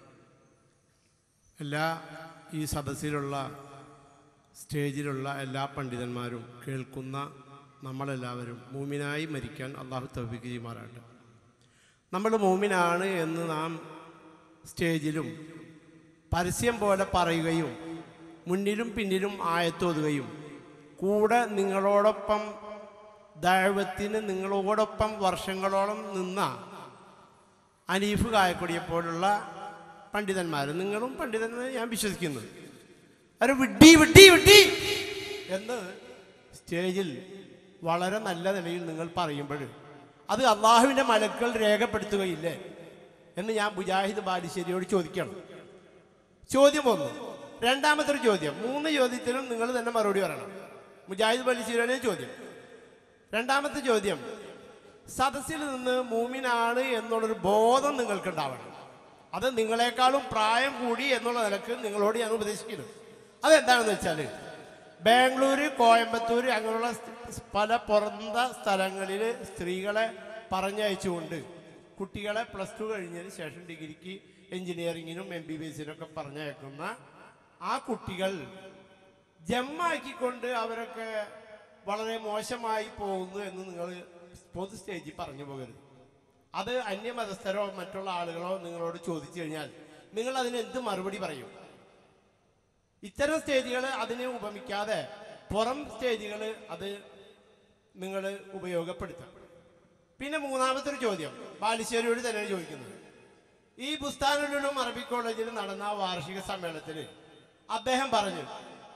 എല്ലാ ഈ സദസ്സിലുള്ള സ്റ്റേജിലുള്ള എല്ലാ പണ്ഡിതന്മാരും കേൾക്കുന്ന നമ്മളെല്ലാവരും മൂമിനായി മരിക്കാൻ അള്ളാഹു തൗഫീഖ് ചെയ്യുമാറാട്ടെ നമ്മൾ മൂമിനാണ് എന്ന് നാം സ്റ്റേജിലും പരസ്യം പോലെ പറയുകയും മുന്നിലും പിന്നിലും ആയത്തോതുകയും കൂടെ നിങ്ങളോടൊപ്പം ദൈവത്തിന് നിങ്ങളോടൊപ്പം വർഷങ്ങളോളം നിന്ന അനീഫ് കായക്കൊടിയെ പോലുള്ള പണ്ഡിതന്മാർ നിങ്ങളും പണ്ഡിതന്മാരെ ഞാൻ വിശ്വസിക്കുന്നു അവർ വിഡ്ഡി വിഡ്ഡി വിഡ്ഡി എന്ന് സ്റ്റേജിൽ വളരെ നല്ല നിലയിൽ നിങ്ങൾ പറയുമ്പോൾ അത് അള്ളാഹുവിൻ്റെ മലക്കൾ രേഖപ്പെടുത്തുകയില്ലേ എന്ന് ഞാൻ മുജാഹിദ് ബാലുശ്ശേരിയോട് ചോദിക്കണം ചോദ്യം ഒന്ന് രണ്ടാമത്തെ ഒരു ചോദ്യം മൂന്ന് ചോദ്യത്തിനും നിങ്ങൾ തന്നെ മറുപടി പറയണം മുജാഹിദ് ബാലുശ്ശേരിയുടെ ചോദ്യം രണ്ടാമത്തെ ചോദ്യം സദസ്സിൽ നിന്ന് മൂമിനാണ് എന്നുള്ളൊരു ബോധം നിങ്ങൾക്ക് ഉണ്ടാവണം അത് നിങ്ങളെക്കാളും പ്രായം കൂടി എന്നുള്ള നിലക്ക് നിങ്ങളോട് ഞാൻ ഉപദേശിക്കുന്നു അതെന്താണെന്ന് വെച്ചാൽ ബാംഗ്ലൂര് കോയമ്പത്തൂർ അങ്ങനെയുള്ള സ് പല പുറന്ത സ്ഥലങ്ങളിൽ സ്ത്രീകളെ പറഞ്ഞയച്ചുകൊണ്ട് കുട്ടികളെ പ്ലസ് ടു കഴിഞ്ഞതിന് ശേഷം ഡിഗ്രിക്ക് എഞ്ചിനീയറിങ്ങിനും എം ബി ബി എസിനൊക്കെ പറഞ്ഞയക്കുന്ന ആ കുട്ടികൾ ജമ്മാക്കിക്കൊണ്ട് അവരൊക്കെ വളരെ മോശമായി പോകുന്നു എന്ന് നിങ്ങൾ പൊതു സ്റ്റേജിൽ പറഞ്ഞു പോകരുത് അത് അന്യമതസ്ഥരോ മറ്റുള്ള ആളുകളോ നിങ്ങളോട് ചോദിച്ചു കഴിഞ്ഞാൽ നിങ്ങൾ അതിന് എന്ത് മറുപടി പറയും ഇത്തരം സ്റ്റേജുകൾ അതിനെ ഉപമിക്കാതെ പുറം സ്റ്റേജുകൾ അത് നിങ്ങൾ ഉപയോഗപ്പെടുത്താം പിന്നെ മൂന്നാമത്തെ ഒരു ചോദ്യം ബാലുശ്ശേരിയോട് തന്നെയാണ് ചോദിക്കുന്നത് ഈ ബുസ്താനുലും അറബി കോളേജിൽ നടന്ന വാർഷിക സമ്മേളനത്തിൽ അദ്ദേഹം പറഞ്ഞു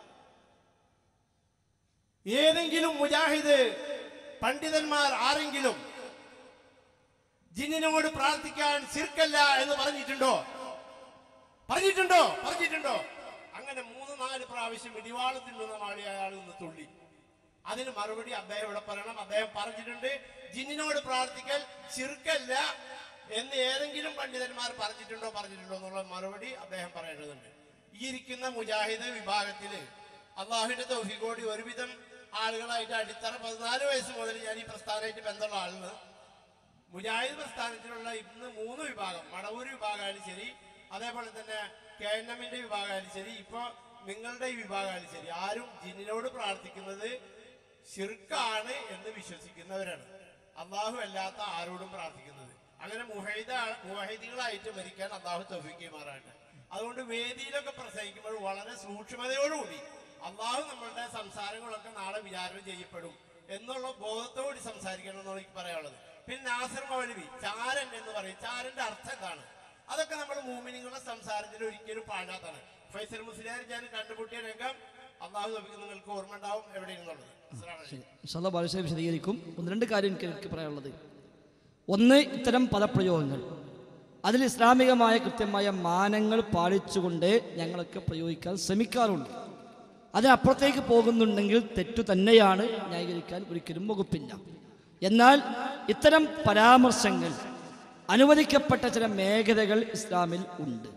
ഏതെങ്കിലും മുജാഹിദ് പണ്ഡിതന്മാർ ആരെങ്കിലും ജിന്നിനോട് പ്രാർത്ഥിക്കാൻ ശിർക്കല്ല എന്ന് പറഞ്ഞിട്ടുണ്ടോ പറഞ്ഞിട്ടുണ്ടോ പറഞ്ഞിട്ടുണ്ടോ അങ്ങനെ മൂന്ന് നാല് പ്രാവശ്യം ഇടിവാളത്തിൽ നിന്ന മാളി അയാൾ നിന്ന് തുള്ളി അതിന് മറുപടി അദ്ദേഹം ഇവിടെ പറയണം അദ്ദേഹം പറഞ്ഞിട്ടുണ്ട് ജിന്നിനോട് പ്രാർത്ഥിക്കൽ ശിർക്കല്ല എന്ന് ഏതെങ്കിലും പണ്ഡിതന്മാർ പറഞ്ഞിട്ടുണ്ടോ പറഞ്ഞിട്ടുണ്ടോ എന്നുള്ള മറുപടി അദ്ദേഹം പറയേണ്ടതുണ്ട് ഈ ഇരിക്കുന്ന മുജാഹിദ് വിഭാഗത്തില് അള്ളാഹുവിന്റെ തൗഫീഖോടി ഒരുവിധം ആളുകളായിട്ട് അടിത്തറ പതിനാല് വയസ്സ് മുതൽ ഞാൻ ഈ പ്രസ്ഥാനമായിട്ട് ബന്ധമുള്ള ആളിന് മുജാഹിദ് പ്രസ്ഥാനത്തിലുള്ള ഇന്ന് മൂന്ന് വിഭാഗം മടവൂർ വിഭാഗമായാലും ശരി അതേപോലെ തന്നെ കെ എൻ എമ്മിന്റെ വിഭാഗമായാലും ശരി ഇപ്പൊ നിങ്ങളുടെ ഈ വിഭാഗമാണ് ശരി ആരും ജിന്നിനോട് പ്രാർത്ഥിക്കുന്നത് ഷിർക്കാണ് എന്ന് വിശ്വസിക്കുന്നവരാണ് അള്ളാഹു അല്ലാത്ത ആരോടും പ്രാർത്ഥിക്കുന്നത് അങ്ങനെ മുഹൈദ മുഹൈദികളായിട്ട് മരിക്കാൻ അള്ളാഹു തൗഫിക്കുമാറാട്ടെ അതുകൊണ്ട് വേദിയിലൊക്കെ പ്രസംഗിക്കുമ്പോൾ വളരെ സൂക്ഷ്മതയോടുകൂടി അള്ളാഹു നമ്മളുടെ സംസാരങ്ങളൊക്കെ നാളെ വിചാരണ ചെയ്യപ്പെടും എന്നുള്ള ബോധത്തോടുകൂടി സംസാരിക്കണം എന്നാണ് എനിക്ക് പറയാനുള്ളത് പിന്നെ നാസർ മൗലവി ചാരൻ എന്ന് പറയും ചാരന്റെ അർത്ഥം എന്താണ് അതൊക്കെ നമ്മൾ മൂമിനിങ്ങളുടെ സംസാരത്തിൽ ഒരിക്കലും പാടാത്താണ് ഫൈസൽ മുസ്ലിയാർ ഞാൻ കണ്ടുമുട്ടിയ രംഗം അള്ളാഹു നമുക്ക് നിങ്ങൾക്ക് ഓർമ്മ ഉണ്ടാവും എവിടെയെന്നുള്ളത് അസ്സലാമു അലൈക്കും. ഇൻഷാല്ലാ ബാലുശ്ശേരി വിശദീകരിക്കും ഒന്ന് രണ്ട് കാര്യം എനിക്ക് എനിക്ക് പറയാനുള്ളത് ഒന്ന് ഇത്തരം പദപ്രയോഗങ്ങൾ അതിൽ ഇസ്ലാമികമായ കൃത്യമായ മാനങ്ങൾ പാലിച്ചുകൊണ്ട് ഞങ്ങളൊക്കെ പ്രയോഗിക്കാൻ ശ്രമിക്കാറുണ്ട് അതിനപ്പുറത്തേക്ക് പോകുന്നുണ്ടെങ്കിൽ തെറ്റു തന്നെയാണ് ന്യായീകരിക്കാൻ ഒരിക്കലും വകുപ്പില്ല എന്നാൽ ഇത്തരം പരാമർശങ്ങൾ അനുവദിക്കപ്പെട്ട ചില മേഖലകൾ ഇസ്ലാമിൽ ഉണ്ട്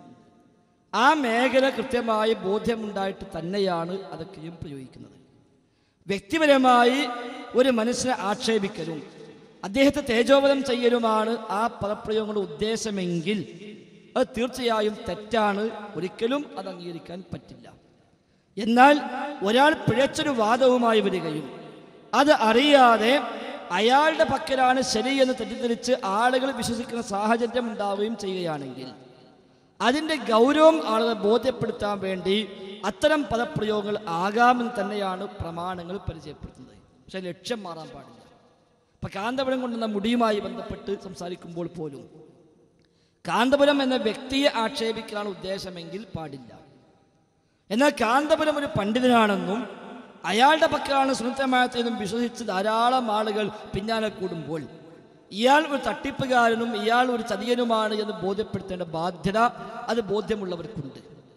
ആ മേഖല കൃത്യമായി ബോധ്യമുണ്ടായിട്ട് തന്നെയാണ് അതൊക്കെയും പ്രയോഗിക്കുന്നത് വ്യക്തിപരമായി ഒരു മനുഷ്യനെ ആക്ഷേപിക്കലും അദ്ദേഹത്തെ തേജോവധം ചെയ്യലുമാണ് ആ പദപ്രയോഗങ്ങളുടെ ഉദ്ദേശമെങ്കിൽ അത് തീർച്ചയായും തെറ്റാണ് ഒരിക്കലും അത് അംഗീകരിക്കാൻ പറ്റില്ല എന്നാൽ ഒരാൾ പിഴച്ചൊരു വാദവുമായി വരികയും അത് അറിയാതെ അയാളുടെ പക്കലാണ് ശരിയെന്ന് തെറ്റിദ്ധരിച്ച് ആളുകൾ വിശ്വസിക്കുന്ന സാഹചര്യം ഉണ്ടാവുകയും ചെയ്യുകയാണെങ്കിൽ അതിൻ്റെ ഗൗരവം ആളുകളെ ബോധ്യപ്പെടുത്താൻ വേണ്ടി അത്തരം പദപ്രയോഗങ്ങൾ ആകാമെന്ന് തന്നെയാണ് പ്രമാണങ്ങൾ പരിചയപ്പെടുത്തുന്നത് പക്ഷെ ലക്ഷ്യം മാറാൻ പാടില്ല ഇപ്പൊ കാന്തപുരം കൊണ്ടുവന്ന മുടിയുമായി ബന്ധപ്പെട്ട് സംസാരിക്കുമ്പോൾ പോലും കാന്തപുരം എന്ന വ്യക്തിയെ ആക്ഷേപിക്കലാണ് ഉദ്ദേശമെങ്കിൽ പാടില്ല എന്നാൽ കാന്തപുരം ഒരു പണ്ഡിതനാണെന്നും അയാളുടെ പക്കലാണ് സുനത്തമായതെന്നും വിശ്വസിച്ച് ധാരാളം ആളുകൾ പിന്നാലെ കൂടുമ്പോൾ ഇയാൾ ഒരു തട്ടിപ്പുകാരനും ഇയാൾ ഒരു ചതിയനുമാണ് എന്ന് ബോധ്യപ്പെടുത്തേണ്ട ബാധ്യത അത് ബോധ്യമുള്ളവർക്കുണ്ട്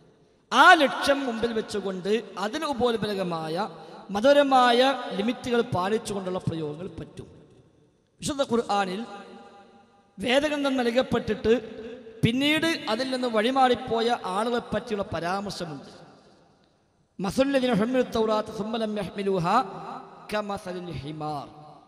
ആ ലക്ഷ്യം മുമ്പിൽ വെച്ചുകൊണ്ട് അതിന് ഉപോത്ബലകമായ മതപരമായ ലിമിറ്റുകൾ പാലിച്ചുകൊണ്ടുള്ള പ്രയോഗങ്ങൾ പറ്റും വിശുദ്ധ ഖുർആാനിൽ വേദഗ്രന്ഥം നൽകപ്പെട്ടിട്ട് പിന്നീട് അതിൽ നിന്ന് വഴിമാറിപ്പോയ ആളുകളെ പറ്റിയുള്ള പരാമർശമുണ്ട് മസുല്ലദിന ഹമ്മിൽ തൗറാത്ത് സുമ്മലം യഹ്മിലുഹ കമസലിൽ ഹിമാർ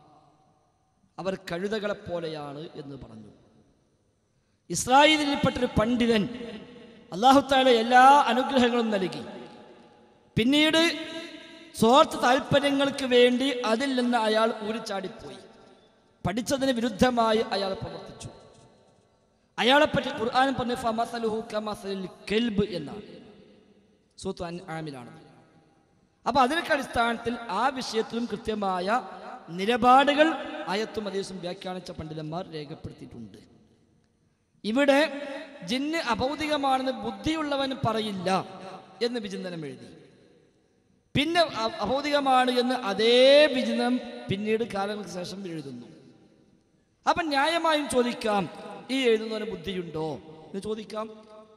അവർ കഴുതകളെ പോലെയാണ് എന്ന് പറഞ്ഞു ഇസ്രായേലിൽപ്പെട്ടൊരു പണ്ഡിതൻ അള്ളാഹുത്താല എല്ലാ അനുഗ്രഹങ്ങളും നൽകി പിന്നീട് സ്വാർത്ഥ താല്പര്യങ്ങൾക്ക് വേണ്ടി അതിൽ നിന്ന് അയാൾ ഊരിച്ചാടിപ്പോയി പഠിച്ചതിന് വിരുദ്ധമായി അയാൾ പ്രവർത്തിച്ചു അയാളെപ്പറ്റി ഖുർആൻ പറഞ്ഞ ഫമസലുഹു കമസലിൽ കെൽബ് എന്നാണ് സൂത്ത് ആമിലാണ് അപ്പൊ അതിനൊക്കെ അടിസ്ഥാനത്തിൽ ആ വിഷയത്തിലും കൃത്യമായ നിലപാടുകൾ ആയത്തും അതീസും വ്യാഖ്യാനിച്ച പണ്ഡിതന്മാർ രേഖപ്പെടുത്തിയിട്ടുണ്ട് ഇവിടെ ജിന്ന് അഭൗതികമാണെന്ന് ബുദ്ധിയുള്ളവൻ പറയില്ല എന്ന് വിചിന്തനം എഴുതി പിന്നെ അ- അഭൗതികമാണ് എന്ന് അതേ വിചിന്തനം പിന്നീട് കാലങ്ങൾക്ക് ശേഷം എഴുതുന്നു അപ്പൊ ന്യായമായും ചോദിക്കാം ഈ എഴുതുന്നവന് ബുദ്ധിയുണ്ടോ എന്ന് ചോദിക്കാം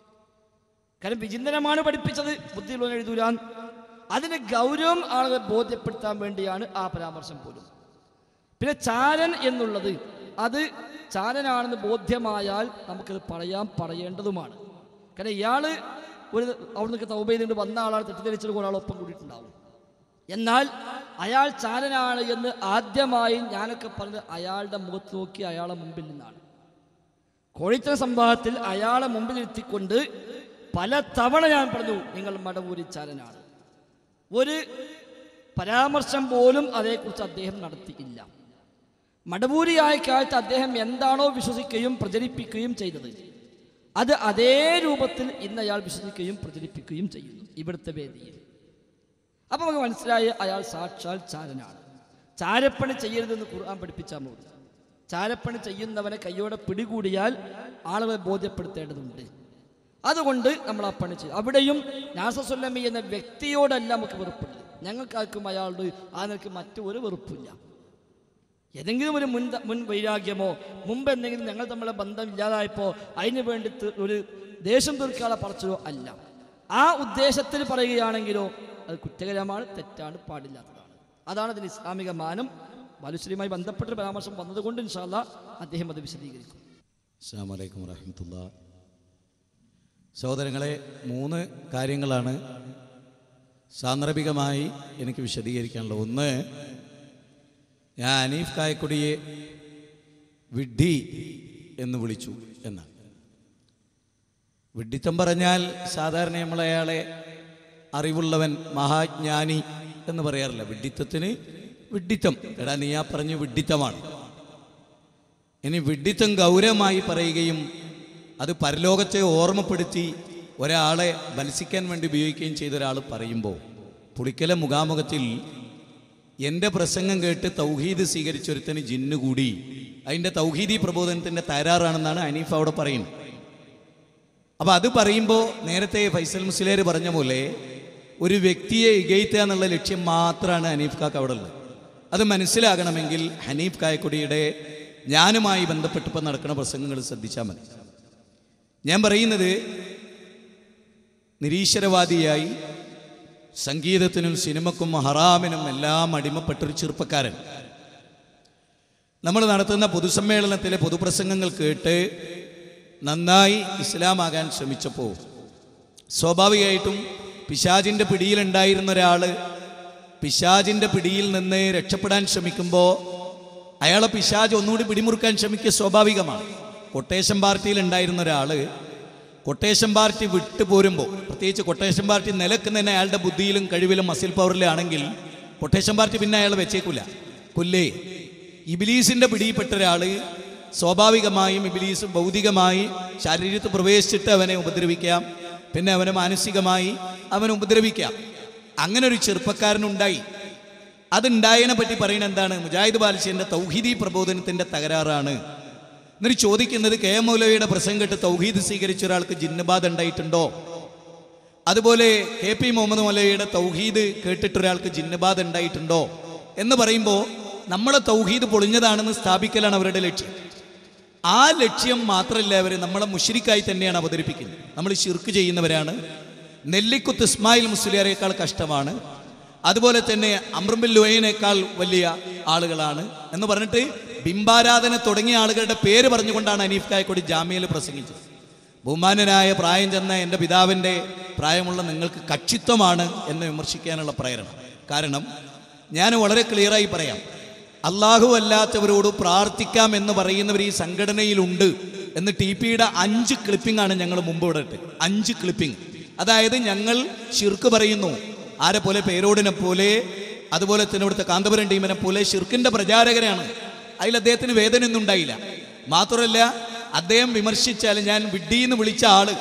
കാരണം വിചിന്തനമാണ് പഠിപ്പിച്ചത് ബുദ്ധിയുള്ളവൻ എഴുതൂലാൻ അതിന് ഗൗരവം ആളുകളെ ബോധ്യപ്പെടുത്താൻ വേണ്ടിയാണ് ആ പരാമർശം പോലും പിന്നെ ചാരൻ എന്നുള്ളത് അത് ചാരനാണെന്ന് ബോധ്യമായാൽ നമുക്കത് പറയാൻ പറയേണ്ടതുമാണ് കാരണം ഇയാള് ഒരു അവിടെ നിന്നൊക്കെ തൗബ ചെയ്തുകൊണ്ട് വന്ന ആളാണ് തെറ്റിദ്ധരിച്ചത് ഒരാൾ ഒപ്പം കൂടിയിട്ടുണ്ടാവും എന്നാൽ അയാൾ ചാരനാണ് എന്ന് ആദ്യമായി ഞാനൊക്കെ പറഞ്ഞത് അയാളുടെ മുഖത്ത് നോക്കി അയാളെ മുമ്പിൽ നിന്നാണ് കോഴിത്തര സംഭവത്തിൽ അയാളെ മുമ്പിൽ ഇരുത്തിക്കൊണ്ട് പല തവണ ഞാൻ പറഞ്ഞു നിങ്ങൾ മടവൂരിച്ചാരനാണ് ഒരു പരാമർശം പോലും അതേക്കുറിച്ച് അദ്ദേഹം നടത്തിയില്ല മടവൂരിയായ കാലത്ത് അദ്ദേഹം എന്താണോ വിശ്വസിക്കുകയും പ്രചരിപ്പിക്കുകയും ചെയ്തത് അത് അതേ രൂപത്തിൽ ഇന്ന് അയാൾ വിശ്വസിക്കുകയും പ്രചരിപ്പിക്കുകയും ചെയ്യുന്നു ഇവിടുത്തെ വേദിയിൽ അപ്പൊ നമുക്ക് മനസ്സിലായി അയാൾ സാക്ഷാൽ ചാരനാണ് ചാരപ്പണി ചെയ്യരുതെന്ന് ഖുർആൻ പഠിപ്പിച്ചാൽ മതി ചാരപ്പണി ചെയ്യുന്നവനെ കയ്യോടെ പിടികൂടിയാൽ ആളുകളെ ബോധ്യപ്പെടുത്തേണ്ടതുണ്ട് അതുകൊണ്ട് നമ്മൾ ആ പണി ചെയ്യും അവിടെയും നാസസുല്ലമി എന്ന വ്യക്തിയോടല്ല നമുക്ക് വെറുപ്പുള്ളത് ഞങ്ങൾക്കാർക്കും അയാളോട് ആ നിലയ്ക്ക് മറ്റു ഒരു വെറുപ്പില്ല ഏതെങ്കിലും ഒരു മുൻ മുൻ വൈരാഗ്യമോ മുമ്പ് എന്തെങ്കിലും ഞങ്ങൾ തമ്മിലെ ബന്ധം ഇല്ലാതായപ്പോൾ അതിന് വേണ്ടി തി- ഒരു ദേഷ്യം തീർക്കാനുള്ള പറച്ചിലോ അല്ല ആ ഉദ്ദേശത്തിൽ പറയുകയാണെങ്കിലോ അത് കുറ്റകരമാണ് തെറ്റാണ് പാടില്ലാത്തതാണ് അതാണ് അതിന് ഇസ്ലാമിക മാനം ബാലുശ്രീയുമായി ബന്ധപ്പെട്ട പരാമർശം വന്നതുകൊണ്ട് ഇൻഷാല്ല അദ്ദേഹം അത് വിശദീകരിക്കും അസ്സാം വലൈക്കും വറഹമത്തുള്ള സഹോദരങ്ങളെ മൂന്ന് കാര്യങ്ങളാണ് സാന്ദർഭികമായി എനിക്ക് വിശദീകരിക്കാനുള്ളത് ഒന്ന് ഞാൻ അനീഫ് കായക്കൊടിയെ വിഡ്ഢി എന്ന് വിളിച്ചു എന്നാണ് വിഡ്ഢിത്തം പറഞ്ഞാൽ സാധാരണ നമ്മൾ അയാളെ അറിവുള്ളവൻ മഹാജ്ഞാനി എന്ന് പറയാറില്ല വിഡ്ഢിത്തത്തിന് വിഡ്ഢിത്തം എടാ നീ ആ പറഞ്ഞ് വിഡ്ഢിത്തമാണ് ഇനി വിഡ്ഢിത്തം ഗൗരവമായി പറയുകയും അത് പരലോകത്തെ ഓർമ്മപ്പെടുത്തി ഒരാളെ ബലസിക്കാൻ വേണ്ടി ഉപയോഗിക്കുകയും ചെയ്ത ഒരാൾ പറയുമ്പോൾ പുളിക്കല മുഖാമുഖത്തിൽ എൻ്റെ പ്രസംഗം കേട്ട് തൗഹീദ് സ്വീകരിച്ചൊരുത്തന് ജിന്നു കൂടി അതിൻ്റെ തൗഹീദി പ്രബോധനത്തിൻ്റെ തയ്യാറാണെന്നാണ് അനീഫ് അവിടെ പറയുന്നത് അപ്പോൾ അത് പറയുമ്പോൾ നേരത്തെ ഫൈസൽ മുസ്ലിയാർ പറഞ്ഞ പോലെ ഒരു വ്യക്തിയെ ഇകയത്തുക എന്നുള്ള ലക്ഷ്യം മാത്രമാണ് ഹനീഫ് കാക്ക് അവിടെ ഉള്ളത് അത് മനസ്സിലാകണമെങ്കിൽ ഹനീഫ് കായക്കൊടിയുടെ ഞാനുമായി ബന്ധപ്പെട്ടിപ്പോൾ നടക്കുന്ന പ്രസംഗങ്ങൾ ശ്രദ്ധിച്ചാൽ മതി ഞാൻ പറയുന്നത് നിരീശ്വരവാദിയായി സംഗീതത്തിനും സിനിമക്കും ഹറാമിനും എല്ലാം അടിമപ്പെട്ടൊരു ചെറുപ്പക്കാരൻ നമ്മൾ നടത്തുന്ന പൊതുസമ്മേളനത്തിലെ പൊതുപ്രസംഗങ്ങൾ കേട്ട് നന്നായി ഇസ്ലാമാകാൻ ശ്രമിച്ചപ്പോൾ സ്വാഭാവികമായിട്ടും പിശാജിൻ്റെ പിടിയിലുണ്ടായിരുന്ന ഒരാൾ പിശാജിൻ്റെ പിടിയിൽ നിന്ന് രക്ഷപ്പെടാൻ ശ്രമിക്കുമ്പോൾ അയാളെ പിശാജ് ഒന്നുകൂടി പിടിമുറുക്കാൻ ശ്രമിക്കുക സ്വാഭാവികമാണ് കൊട്ടേഷൻ പാർട്ടിയിൽ ഉണ്ടായിരുന്ന ഒരാൾ കൊട്ടേഷൻ പാർട്ടി വിട്ടു പോരുമ്പോൾ പ്രത്യേകിച്ച് കൊട്ടേഷൻ പാർട്ടി നിലക്കുന്നതിന് അയാളുടെ ബുദ്ധിയിലും കഴിവിലും മസിൽ പവറിലും ആണെങ്കിൽ കൊട്ടേഷൻ പാർട്ടി പിന്നെ അയാളെ വെച്ചേക്കില്ല കൊല്ലേ ഇബിലീസിന്റെ പിടിയിൽപ്പെട്ട ഒരാൾ സ്വാഭാവികമായും ഇബിലീസ് ഭൗതികമായി ശരീരത്തിൽ പ്രവേശിച്ചിട്ട് അവനെ ഉപദ്രവിക്കാം പിന്നെ അവനെ മാനസികമായി അവനെ ഉപദ്രവിക്കാം അങ്ങനെ ഒരു ചെറുപ്പക്കാരനുണ്ടായി അതുണ്ടായതിനെ പറ്റി പറയുന്നത് എന്താണ് മുജാഹിദ് ബാലിശന്റെ തൗഹീദി പ്രബോധനത്തിന്റെ തകരാറാണ് എന്നിട്ട് ചോദിക്കുന്നത് കെ എം മൗലവിയുടെ പ്രസംഗം കേട്ട് തൗഹീദ് സ്വീകരിച്ച ഒരാൾക്ക് ജിന്നബാധ ഉണ്ടായിട്ടുണ്ടോ അതുപോലെ കെ പി മുഹമ്മദ് മൗലവിയുടെ തൗഹീദ് കേട്ടിട്ട് ഒരാൾക്ക് ജിന്നബാധ ഉണ്ടായിട്ടുണ്ടോ എന്ന് പറയുമ്പോൾ നമ്മളെ തൗഹീദ് പൊളിഞ്ഞതാണെന്ന് സ്ഥാപിക്കലാണ് അവരുടെ ലക്ഷ്യം ആ ലക്ഷ്യം മാത്രമല്ല അവർ നമ്മളെ മുഷിരിക്കായി തന്നെയാണ് അവതരിപ്പിക്കുന്നത് നമ്മൾ ഷിർക്ക് ചെയ്യുന്നവരാണ് നെല്ലിക്കുത്ത് ഇസ്മായിൽ മുസ്ലിയാരേക്കാൾ കഷ്ടമാണ് അതുപോലെ തന്നെ അമ്രബിൽ ലോയനേക്കാൾ വലിയ ആളുകളാണ് എന്ന് പറഞ്ഞിട്ട് ബിംബാരാധന തുടങ്ങിയ ആളുകളുടെ പേര് പറഞ്ഞുകൊണ്ടാണ് അനീഫ് കായക്കൊടി ജാമ്യയിൽ പ്രസംഗിച്ചത് ബഹുമാനനായ പ്രായം ചെന്ന എൻ്റെ പിതാവിൻ്റെ പ്രായമുള്ള നിങ്ങൾക്ക് കക്ഷിത്വമാണ് എന്ന് വിമർശിക്കാനുള്ള പ്രേരണ കാരണം ഞാൻ വളരെ ക്ലിയറായി പറയാം അള്ളാഹു അല്ലാത്തവരോട് പ്രാർത്ഥിക്കാം എന്ന് പറയുന്നവർ ഈ സംഘടനയിലുണ്ട് എന്ന് ടി പിയുടെ അഞ്ച് ക്ലിപ്പിംഗ് ആണ് ഞങ്ങൾ മുമ്പ് ഇവിടെ ഇട്ട് അഞ്ച് ക്ലിപ്പിംഗ് അതായത് ഞങ്ങൾ ഷിർക്ക് പറയുന്നു ആരെ പോലെ പേരോടിനെ പോലെ അതുപോലെ തന്നെ ഇവിടുത്തെ കാന്തപുരം ടീമിനെ പോലെ ഷിർക്കിന്റെ പ്രചാരകരാണ് അതിൽ അദ്ദേഹത്തിന് വേദനയൊന്നും ഉണ്ടായില്ല മാത്രമല്ല അദ്ദേഹം വിമർശിച്ചാൽ ഞാൻ വിഡ്ഡീന്ന് വിളിച്ച ആള്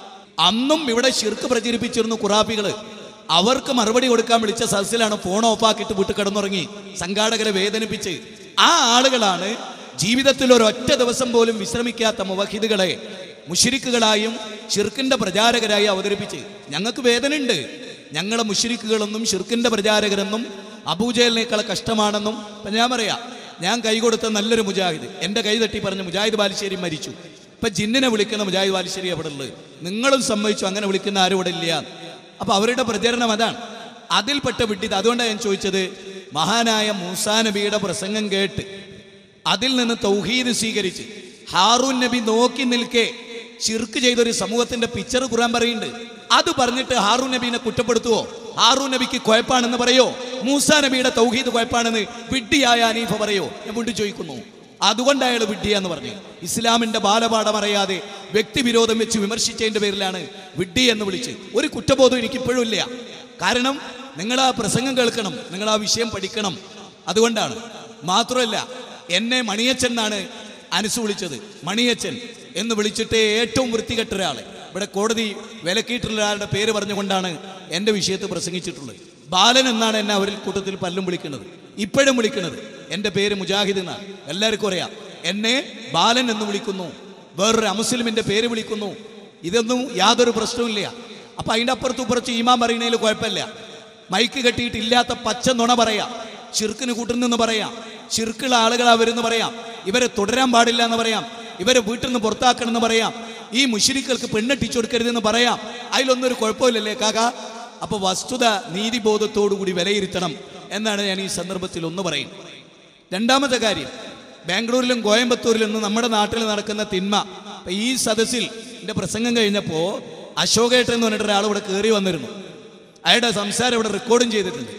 അന്നും ഇവിടെ ഷിർക്ക് പ്രചരിപ്പിച്ചിരുന്നു ഖുറാഫികള് അവർക്ക് മറുപടി കൊടുക്കാൻ വിളിച്ച സദസ്സിലാണ് ഫോൺ ഓഫാക്കിയിട്ട് വീട്ടിൽ കിടന്നുറങ്ങി സംഘാടകരെ വേദനിപ്പിച്ച് ആ ആളുകളാണ് ജീവിതത്തിൽ ഒരൊറ്റ ദിവസം പോലും വിശ്രമിക്കാത്ത മുവഹിദുകളെ മുഷിരിക്കുകളായും ഷിർക്കിന്റെ പ്രചാരകരായി അവതരിപ്പിച്ച് ഞങ്ങൾക്ക് വേദനയുണ്ട് ഞങ്ങളെ മുഷിരിക്കുകളെന്നും ഷിർക്കിന്റെ പ്രചാരകരെന്നും അബൂജലിനേക്കാൾ കഷ്ടമാണെന്നും ഇപ്പൊ ഞാൻ പറയാം ഞാൻ കൈ കൊടുത്ത നല്ലൊരു മുജാഹിദ് എൻ്റെ കൈ തട്ടി പറഞ്ഞ മുജാഹിദ് ബാലുശ്ശേരി മരിച്ചു ഇപ്പൊ ജിന്നിനെ വിളിക്കുന്ന മുജാഹിദ് ബാലുശ്ശേരി അവിടെ ഉള്ളത് നിങ്ങളും സമ്മതിച്ചു അങ്ങനെ വിളിക്കുന്ന ആരും ഇവിടെ ഇല്ല അപ്പൊ അവരുടെ പ്രചരണം അതാണ് അതിൽപ്പെട്ട വിട്ടിത് അതുകൊണ്ടാണ് ഞാൻ ചോദിച്ചത് മഹാനായ മൂസാ നബിയുടെ പ്രസംഗം കേട്ട് അതിൽ നിന്ന് തൗഹീദ് സ്വീകരിച്ച് ഹാറൂൻ നബി നോക്കി നിൽക്കെ ചിർക്ക് ചെയ്ത ഒരു സമൂഹത്തിന്റെ പിക്ചർ ഖുറാൻ പറയുന്നുണ്ട് അത് പറഞ്ഞിട്ട് ഹാറൂൻ നബീനെ കുറ്റപ്പെടുത്തുവോ ഹാറൂൻ നബിക്ക് കുഴപ്പാണെന്ന് പറയോ മൂസാ നബിയുടെ തൗഹീദ് കുഴപ്പാണെന്ന് വിഡ്ഢിയായ അനീഫ പറയോ ഞാൻ വീണ്ടും ചോദിക്കുന്നു അതുകൊണ്ട് അയാൾ വിഡ്ഢിയാന്ന് പറഞ്ഞു ഇസ്ലാമിന്റെ ബാലപാഠം അറിയാതെ വ്യക്തിവിരോധം വെച്ച് വിമർശിച്ചതിന്റെ പേരിലാണ് വിഡ്ഢി എന്ന് വിളിച്ച് ഒരു കുറ്റബോധം എനിക്ക് ഇപ്പോഴും ഇല്ല കാരണം നിങ്ങൾ ആ പ്രസംഗം കേൾക്കണം നിങ്ങൾ ആ വിഷയം പഠിക്കണം അതുകൊണ്ടാണ് മാത്രമല്ല എന്നെ മണിയച്ചൻ എന്നാണ് അനുസ് വിളിച്ചത് മണിയച്ചൻ എന്ന് വിളിച്ചിട്ട് ഏറ്റവും വൃത്തികെട്ട ഒരാളെ ഇവിടെ കോടതി വിലക്കിയിട്ടുള്ള ഒരാളുടെ പേര് പറഞ്ഞുകൊണ്ടാണ് എൻ്റെ വിഷയത്തിൽ പ്രസംഗിച്ചിട്ടുള്ളത് ബാലൻ എന്നാണ് എന്നെ അവരിൽ കൂട്ടത്തിൽ പല്ലും വിളിക്കുന്നത് ഇപ്പോഴും വിളിക്കുന്നത് എൻ്റെ പേര് മുജാഹിദ് എന്നാണ് എല്ലാവർക്കും അറിയാം എന്നെ ബാലൻ എന്ന് വിളിക്കുന്നു വേറൊരു അമുസ്ലിമിൻ്റെ പേര് വിളിക്കുന്നു ഇതൊന്നും യാതൊരു പ്രശ്നവുമില്ല അപ്പൊ അതിൻ്റെ അപ്പുറത്തും ഇപ്പുറത്ത് ഈമാൻ പറയുന്നതിൽ കുഴപ്പമില്ല മൈക്ക് കെട്ടിയിട്ട് ഇല്ലാത്ത പച്ച നുണ പറയാം ചിർക്കിന് കൂട്ടുന്നെന്ന് പറയാം ചിർക്കുള്ള ആളുകളാ വരുന്ന് പറയാം ഇവരെ തുടരാൻ പാടില്ല എന്ന് പറയാം ഇവരെ വീട്ടിൽ നിന്ന് പുറത്താക്കണം എന്ന് പറയാം ഈ മുഷിരിക്കൾക്ക് പെണ്ണെട്ടിച്ചു കൊടുക്കരുതെന്ന് പറയാം അതിലൊന്നും ഒരു കുഴപ്പമില്ലല്ലേ കാക്ക അപ്പൊ വസ്തുത നീതിബോധത്തോടു കൂടി വിലയിരുത്തണം എന്നാണ് ഞാൻ ഈ സന്ദർഭത്തിൽ ഒന്ന് പറയും രണ്ടാമത്തെ കാര്യം ബാംഗ്ലൂരിലും കോയമ്പത്തൂരിലും നിന്ന് നമ്മുടെ നാട്ടിൽ നടക്കുന്ന തിന്മ ഇപ്പൊ ഈ സദസ്സിൽ എൻ്റെ പ്രസംഗം കഴിഞ്ഞപ്പോൾ അശോകേട്ടൻ എന്ന് പറഞ്ഞിട്ട് ഒരാൾ ഇവിടെ കയറി വന്നിരുന്നു അയാളുടെ സംസാരം ഇവിടെ റെക്കോർഡും ചെയ്തിട്ടുണ്ട്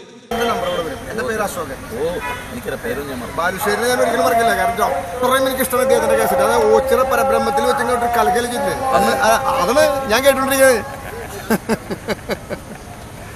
എന്റെ പേര് അശോകൻ ഓ എനിക്കൊരു പേരും ഞാൻ ബാലുശ്ശേരി ഞാൻ ഒരിക്കലും പറഞ്ഞില്ല കാരണം ഡോക്ടറേയും എനിക്ക് ഇഷ്ടമാണ് അദ്ദേഹത്തിന്റെ കേസിട്ട് അത് ഓച്ചിറ പരബ്രഹ്മത്തിൽ വെച്ച് ഇങ്ങോട്ട് കലകല ചെയ്ത് അന്ന് ആ- അതാണ് ഞാൻ കേട്ടോണ്ടിരിക്കുന്നത്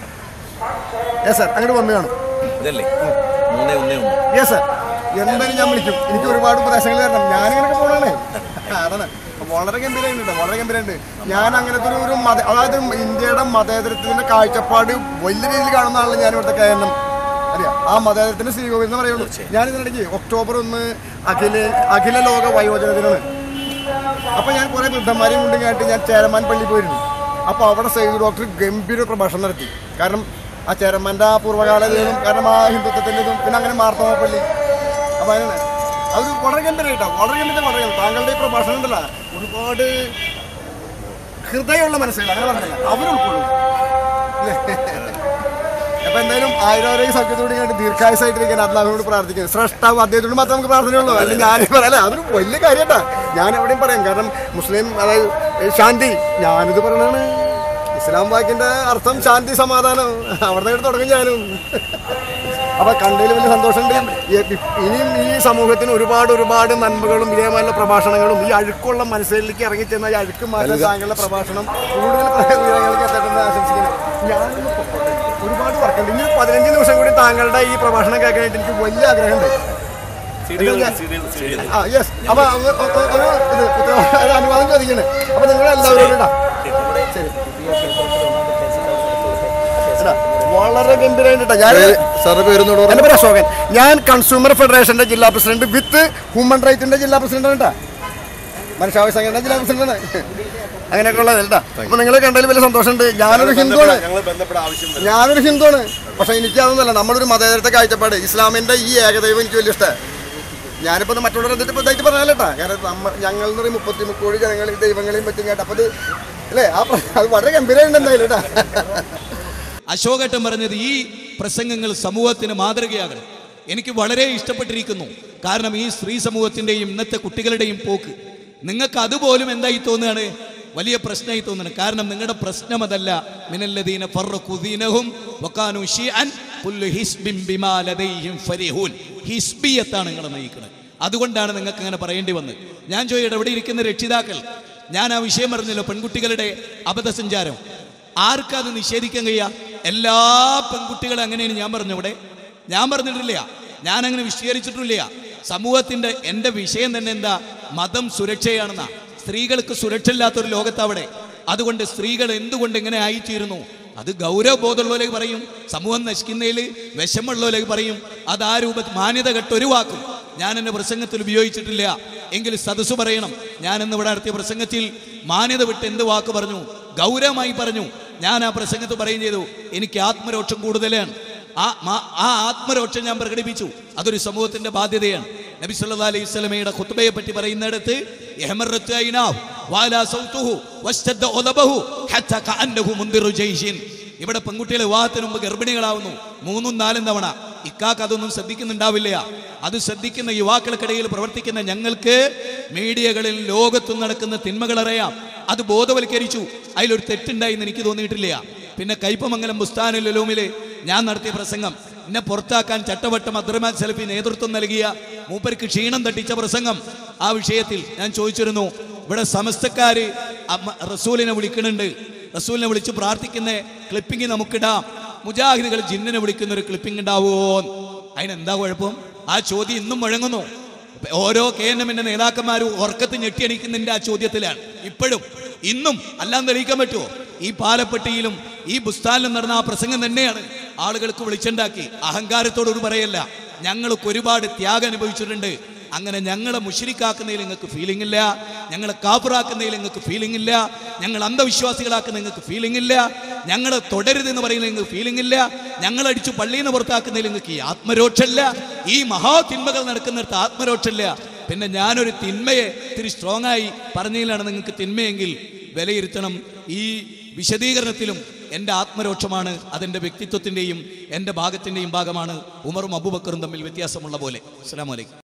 യെസ് സാർ അങ്ങോട്ട് വന്നു കാണും ഇതല്ലേ മൂന്നേ ഒന്നേ ഒന്ന് യെസ് സാർ എന്തായാലും ഞാൻ വിളിക്കും എനിക്ക് ഒരുപാട് ഉപദേശങ്ങൾ തരണം ഞാനിങ്ങനെ പോകണേ അതാണ് വളരെ ഗംഭീരമുണ്ട് വളരെ ഗംഭീരമുണ്ട് ഞാൻ അങ്ങനത്തെ ഒരു ഒരു മത അതായത് ഇന്ത്യയുടെ മതേതരത്വത്തിന്റെ കാഴ്ചപ്പാട് വലിയ രീതിയിൽ കാണുന്ന ആളാണ് ഞാൻ ഇവിടുത്തെ കാരണം അറിയാം ആ മതേതരത്തിന്റെ സ്വീകരണം എന്ന് പറയുള്ളൂ ഞാൻ ഇതിനിടയ്ക്ക് ഒക്ടോബർ ഒന്ന് അഖില അഖില ലോക വയോജന ദിനമാണ് അപ്പൊ ഞാൻ കുറെ വൃദ്ധന്മാരെയും കൊണ്ടും കേട്ട് ഞാൻ ചേരമാൻ പള്ളി പോയിരുന്നു അപ്പൊ അവിടെ സൈദ് ഡോക്ടർ ഗംഭീര പ്രഭാഷണം നടത്തി കാരണം ആ ചേരമാന്റെ ആ പൂർവ്വകാല ഇതും കാരണം ആ ഹിന്ദുത്വത്തിന്റെ ഇതും പിന്നെ അങ്ങനെ മാർത്തോമ പള്ളി അപ്പൊ അങ്ങനെ അത് വളരെ ഗംഭീരമായിട്ടാ വളരെ ഗംഭീരം വളരെ ഗംഭീരം. താങ്കളുടെ ഈ പ്രഭാഷണം ഉണ്ടല്ല ഒരുപാട് ഹൃദയമുള്ള മനസ്സുകൾ അങ്ങനെ പറഞ്ഞില്ല അവരുൾക്കൊള്ളും അപ്പൊ എന്തായാലും ആയിരം സൗഖ്യത്തോട് കണ്ട് ദീർഘായുസായിട്ടിരിക്കാൻ അള്ളാഹുനോട് പ്രാർത്ഥിക്കുന്നു ശ്രേഷ്ഠാവ് അദ്ദേഹത്തോട് മാത്രമേ നമുക്ക് പ്രാർത്ഥനയുള്ളൂ അല്ലെങ്കിൽ ഞാൻ പറയാം അതൊരു വലിയ കാര്യട്ടാ ഞാൻ എവിടെയും പറയാം കാരണം മുസ്ലിം അതായത് ഏ, ശാന്തി ഞാനിത് പറയണതാണ് ഇസ്ലാം വാക്കിന്റെ അർത്ഥം ശാന്തി സമാധാനം അവിടെ നിന്ന് തുടങ്ങും ഞാനും അപ്പൊ കണ്ടതിൽ വലിയ സന്തോഷമുണ്ട് ഈ- ഇനിയും ഈ സമൂഹത്തിന് ഒരുപാട് ഒരുപാട് നന്മകളും ഇതേമാതിരിയുള്ള പ്രഭാഷണങ്ങളും ഈ അഴുക്കുള്ള മനസ്സിലേക്ക് ഇറങ്ങി ചെന്ന ഈ അഴുക്ക് മാറ്റാൻ താങ്കളുടെ പ്രഭാഷണം കൂടുതൽ ഉയരങ്ങൾക്ക് എത്തട്ടെന്ന് ആശംസിക്കുന്നു ഞാനൊന്ന് പൊക്കോട്ടെ. ഒരുപാട് വർക്കുണ്ട് ഇനി ഒരു പതിനഞ്ച് നിമിഷം കൂടി താങ്കളുടെ ഈ പ്രഭാഷണം കേൾക്കാനായിട്ട് എനിക്ക് വലിയ ആഗ്രഹമുണ്ട് ആ യെസ് അപ്പൊ അത് ഒ- ഒ- ഒരു ഇത് ഉത്തരവാദിത്തം- ഒരു അനുവാദം ചോദിക്കണേ അപ്പൊ നിങ്ങൾ എല്ലാവരോടും ഇടാം ശരി എടാ, വളരെ ഗംഭീരമായിട്ട് ഞാൻ സാറിന്റെ പേരെന്നോട് എന്റെ പേര് അശോകൻ ഞാൻ കൺസ്യൂമർ ഫെഡറേഷന്റെ ജില്ലാ പ്രസിഡന്റ് വിത്ത് ഹ്യൂമൻ റൈറ്റിന്റെ ജില്ലാ പ്രസിഡന്റ് കേട്ടാ മനുഷ്യാവകാശ സംഘടന ജില്ലാ പ്രസിഡന്റാണ് അങ്ങനെയൊക്കെ ഉള്ളത് കേട്ടാ അപ്പൊ നിങ്ങൾ കണ്ടതിൽ വലിയ സന്തോഷമുണ്ട് ഞാനൊരു ഹിന്ദുവാണ് ഞങ്ങൾ ബന്ധപ്പെടാൻ ആവശ്യം വരും. ഞാനൊരു ഹിന്ദുവാണ് പക്ഷെ എനിക്ക് അതൊന്നുമല്ല നമ്മളൊരു മതേതരത്തെ കാഴ്ചപ്പാട് ഇസ്ലാമിന്റെ ഈ ഏകദൈവം എനിക്ക് വലിയ ഇഷ്ടമാണ് ഞാനിപ്പോ ഇത് മറ്റുള്ളവരെ എന്നിട്ട് ഇപ്പൊ ഇതായിട്ട് പറഞ്ഞാലേട്ടാ കാരണം നമ്മ ഞങ്ങൾ എന്ന് പറയും മുപ്പത്തി മുക്കോടി ജനങ്ങൾ ഈ ദൈവങ്ങളെയും പറ്റും കേട്ടോ അപ്പൊ ഇത് അല്ലേ ആ പ്ര- അത് വളരെ ഗംഭീരമുണ്ട് എന്തായാലും കേട്ടാ അശോകട്ടൻ പറഞ്ഞത് ഈ പ്രസംഗങ്ങൾ സമൂഹത്തിന് മാതൃകയാകണം എനിക്ക് വളരെ ഇഷ്ടപ്പെട്ടിരിക്കുന്നു കാരണം ഈ സ്ത്രീ സമൂഹത്തിൻ്റെയും ഇന്നത്തെ കുട്ടികളുടെയും പോക്ക് നിങ്ങൾക്ക് അതുപോലും എന്തായി തോന്നുകയാണ് വലിയ പ്രശ്നമായി തോന്നുന്നു കാരണം നിങ്ങളുടെ പ്രശ്നം അതല്ല മിനല്ലദീന ഫർഖുദീനഹും വകാനു ഷിഅൻ കുല്ലു ഹിസ്ബിൻ ബിമാ ലദൈഹിം ഫരിഹൂൻ ഹിസ്ബിയത്താണ് നിങ്ങളെ നയിക്കുന്നത് അതുകൊണ്ടാണ് നിങ്ങൾക്ക് അങ്ങനെ പറയേണ്ടി വന്നത് ഞാൻ ചോദിക്കട്ടെ ഇവിടെ ഇരിക്കുന്ന രക്ഷിതാക്കൾ ഞാൻ ആ വിഷയം പറഞ്ഞല്ലോ പെൺകുട്ടികളുടെ അബദ്ധസഞ്ചാരം ആർക്കത് നിഷേധിക്കാൻ കഴിയുക എല്ലാ പെൺകുട്ടികളും അങ്ങനെയാണ് ഞാൻ പറഞ്ഞു ഇവിടെ ഞാൻ പറഞ്ഞിട്ടില്ല ഞാൻ അങ്ങനെ വിശദീകരിച്ചിട്ടില്ല സമൂഹത്തിന്റെ എൻ്റെ വിഷയം തന്നെ എന്താ മതം സുരക്ഷയാണെന്നാ സ്ത്രീകൾക്ക് സുരക്ഷ ഇല്ലാത്തൊരു ലോകത്തവിടെ അതുകൊണ്ട് സ്ത്രീകൾ എന്തുകൊണ്ട് ഇങ്ങനെ ആയിത്തീരുന്നു അത് ഗൗരവബോധമുള്ളവരേക്ക് പറയും സമൂഹം നശിക്കുന്നതിൽ വിഷമുള്ളവരേക്ക് പറയും അത് ആ രൂപത്തിൽ മാന്യത കെട്ട് ഒഴിവാക്കും ഞാൻ എന്നെ പ്രസംഗത്തിൽ ഉപയോഗിച്ചിട്ടില്ല എങ്കിൽ സദസ്സ് പറയണം ഞാൻ ഇന്ന് ഇവിടെ നടത്തിയ പ്രസംഗത്തിൽ മാന്യത വിട്ട് എന്ത് വാക്ക് പറഞ്ഞു ഗൗരവമായി പറഞ്ഞു ഞാൻ ആ പ്രസംഗത്ത് പറയും ചെയ്തു എനിക്ക് ആത്മരോക്ഷം കൂടുതലാണ് ആ മാ- ആ ആത്മരോക്ഷം ഞാൻ പ്രകടിപ്പിച്ചു അതൊരു സമൂഹത്തിന്റെ ബാധ്യതയാണ് നബി സല്ലല്ലാഹു അലൈഹി വസല്ലമയുടെ ഖുത്ബയെ പറ്റി പറയുന്നിടത്ത് ഇഹ്മറത്ത് ഐനാഹു വഅലാ സൗതുഹു വസ്തദ്ദ ഉദബഹു ഹത്താ കഅന്നഹു മുൻദിറു ജയ്ഷിൻ ഇവിടെ പെൺകുട്ടികളെ വിവാഹത്തിന് മുമ്പ് ഗർഭിണികളാവുന്നു മൂന്നും നാലും തവണ ഇക്കാക്ക് അതൊന്നും ശ്രദ്ധിക്കുന്നുണ്ടാവില്ല അത് ശ്രദ്ധിക്കുന്ന യുവാക്കൾക്കിടയിൽ പ്രവർത്തിക്കുന്ന ഞങ്ങൾക്ക് മീഡിയകളിൽ ലോകത്തും നടക്കുന്ന തിന്മകൾ അറിയാം അത് ബോധവൽക്കരിച്ചു അതിലൊരു തെറ്റുണ്ടായി എന്ന് എനിക്ക് തോന്നിയിട്ടില്ല പിന്നെ കയ്പമംഗലം ബുസ്താനുലൂമില് ഞാൻ നടത്തിയ പ്രസംഗം എന്നെ പുറത്താക്കാൻ ചട്ടവട്ടം അബ്ദുറഹ്മാൻ സലഫി നേതൃത്വം നൽകിയ മൂപ്പർക്ക് ക്ഷീണം തട്ടിച്ച പ്രസംഗം ആ വിഷയത്തിൽ ഞാൻ ചോദിച്ചിരുന്നു ഇവിടെ സമസ്തക്കാര് അമ്മ- റസൂലിനെ വിളിക്കുന്നുണ്ട് റസൂലിനെ വിളിച്ച് പ്രാർത്ഥിക്കുന്ന ക്ലിപ്പിംഗ് നമുക്കിടാം മുജാഹിദുകൾ ജിന്നിനെ വിളിക്കുന്ന ഒരു ക്ലിപ്പിംഗ് ഉണ്ടാവുമോ അതിനെന്താ കുഴപ്പം ആ ചോദ്യം ഇന്നും മുഴങ്ങുന്നു ഓരോ കെ എൻ എമ്മിന്റെ നേതാക്കന്മാരും ഉറക്കത്ത് ഞെട്ടിയണിക്കുന്നതിന്റെ ആ ചോദ്യത്തിലാണ് ഇപ്പോഴും ഇന്നും അല്ലാന്ന് തെളിയിക്കാൻ പറ്റുമോ ഈ പാലപ്പെട്ടിയിലും ഈ ബുസ്താനിലും നടന്ന ആ പ്രസംഗം തന്നെയാണ് ആളുകൾക്ക് വിളിച്ചുണ്ടാക്കി അഹങ്കാരത്തോടൊരു പറയല്ല ഞങ്ങൾക്ക് ഒരുപാട് ത്യാഗം അനുഭവിച്ചിട്ടുണ്ട് അങ്ങനെ ഞങ്ങളെ മുഷിരിക്കാക്കുന്നതിൽ നിങ്ങൾക്ക് ഫീലിംഗ് ഇല്ല ഞങ്ങളെ കാപ്പറാക്കുന്നതിൽ നിങ്ങൾക്ക് ഫീലിംഗ് ഇല്ല ഞങ്ങൾ അന്ധവിശ്വാസികളാക്കുന്ന നിങ്ങൾക്ക് ഫീലിംഗ് ഇല്ല ഞങ്ങളെ തുടരുത് എന്ന് പറയുന്നതിൽ നിങ്ങൾക്ക് ഫീലിംഗ് ഇല്ല ഞങ്ങളടിച്ചു പള്ളിയിൽ നിന്ന് പുറത്താക്കുന്നതിൽ നിങ്ങൾക്ക് ഈ ആത്മരോക്ഷമില്ല ഈ മഹാതിന്മകൾ നടക്കുന്നിടത്ത് ആത്മരോക്ഷമില്ല പിന്നെ ഞാനൊരു തിന്മയെ ഇത്തിരി സ്ട്രോങ് ആയി പറഞ്ഞതിലാണ് നിങ്ങൾക്ക് തിന്മയെങ്കിൽ വിലയിരുത്തണം ഈ വിശദീകരണത്തിലും എൻ്റെ ആത്മരോക്ഷമാണ് അതെൻ്റെ വ്യക്തിത്വത്തിൻ്റെയും എൻ്റെ ഭാഗത്തിൻ്റെയും ഭാഗമാണ് ഉമറും അബൂബക്കറും തമ്മിൽ വ്യത്യാസമുള്ള പോലെ അസ്സലാമു അലൈക്കും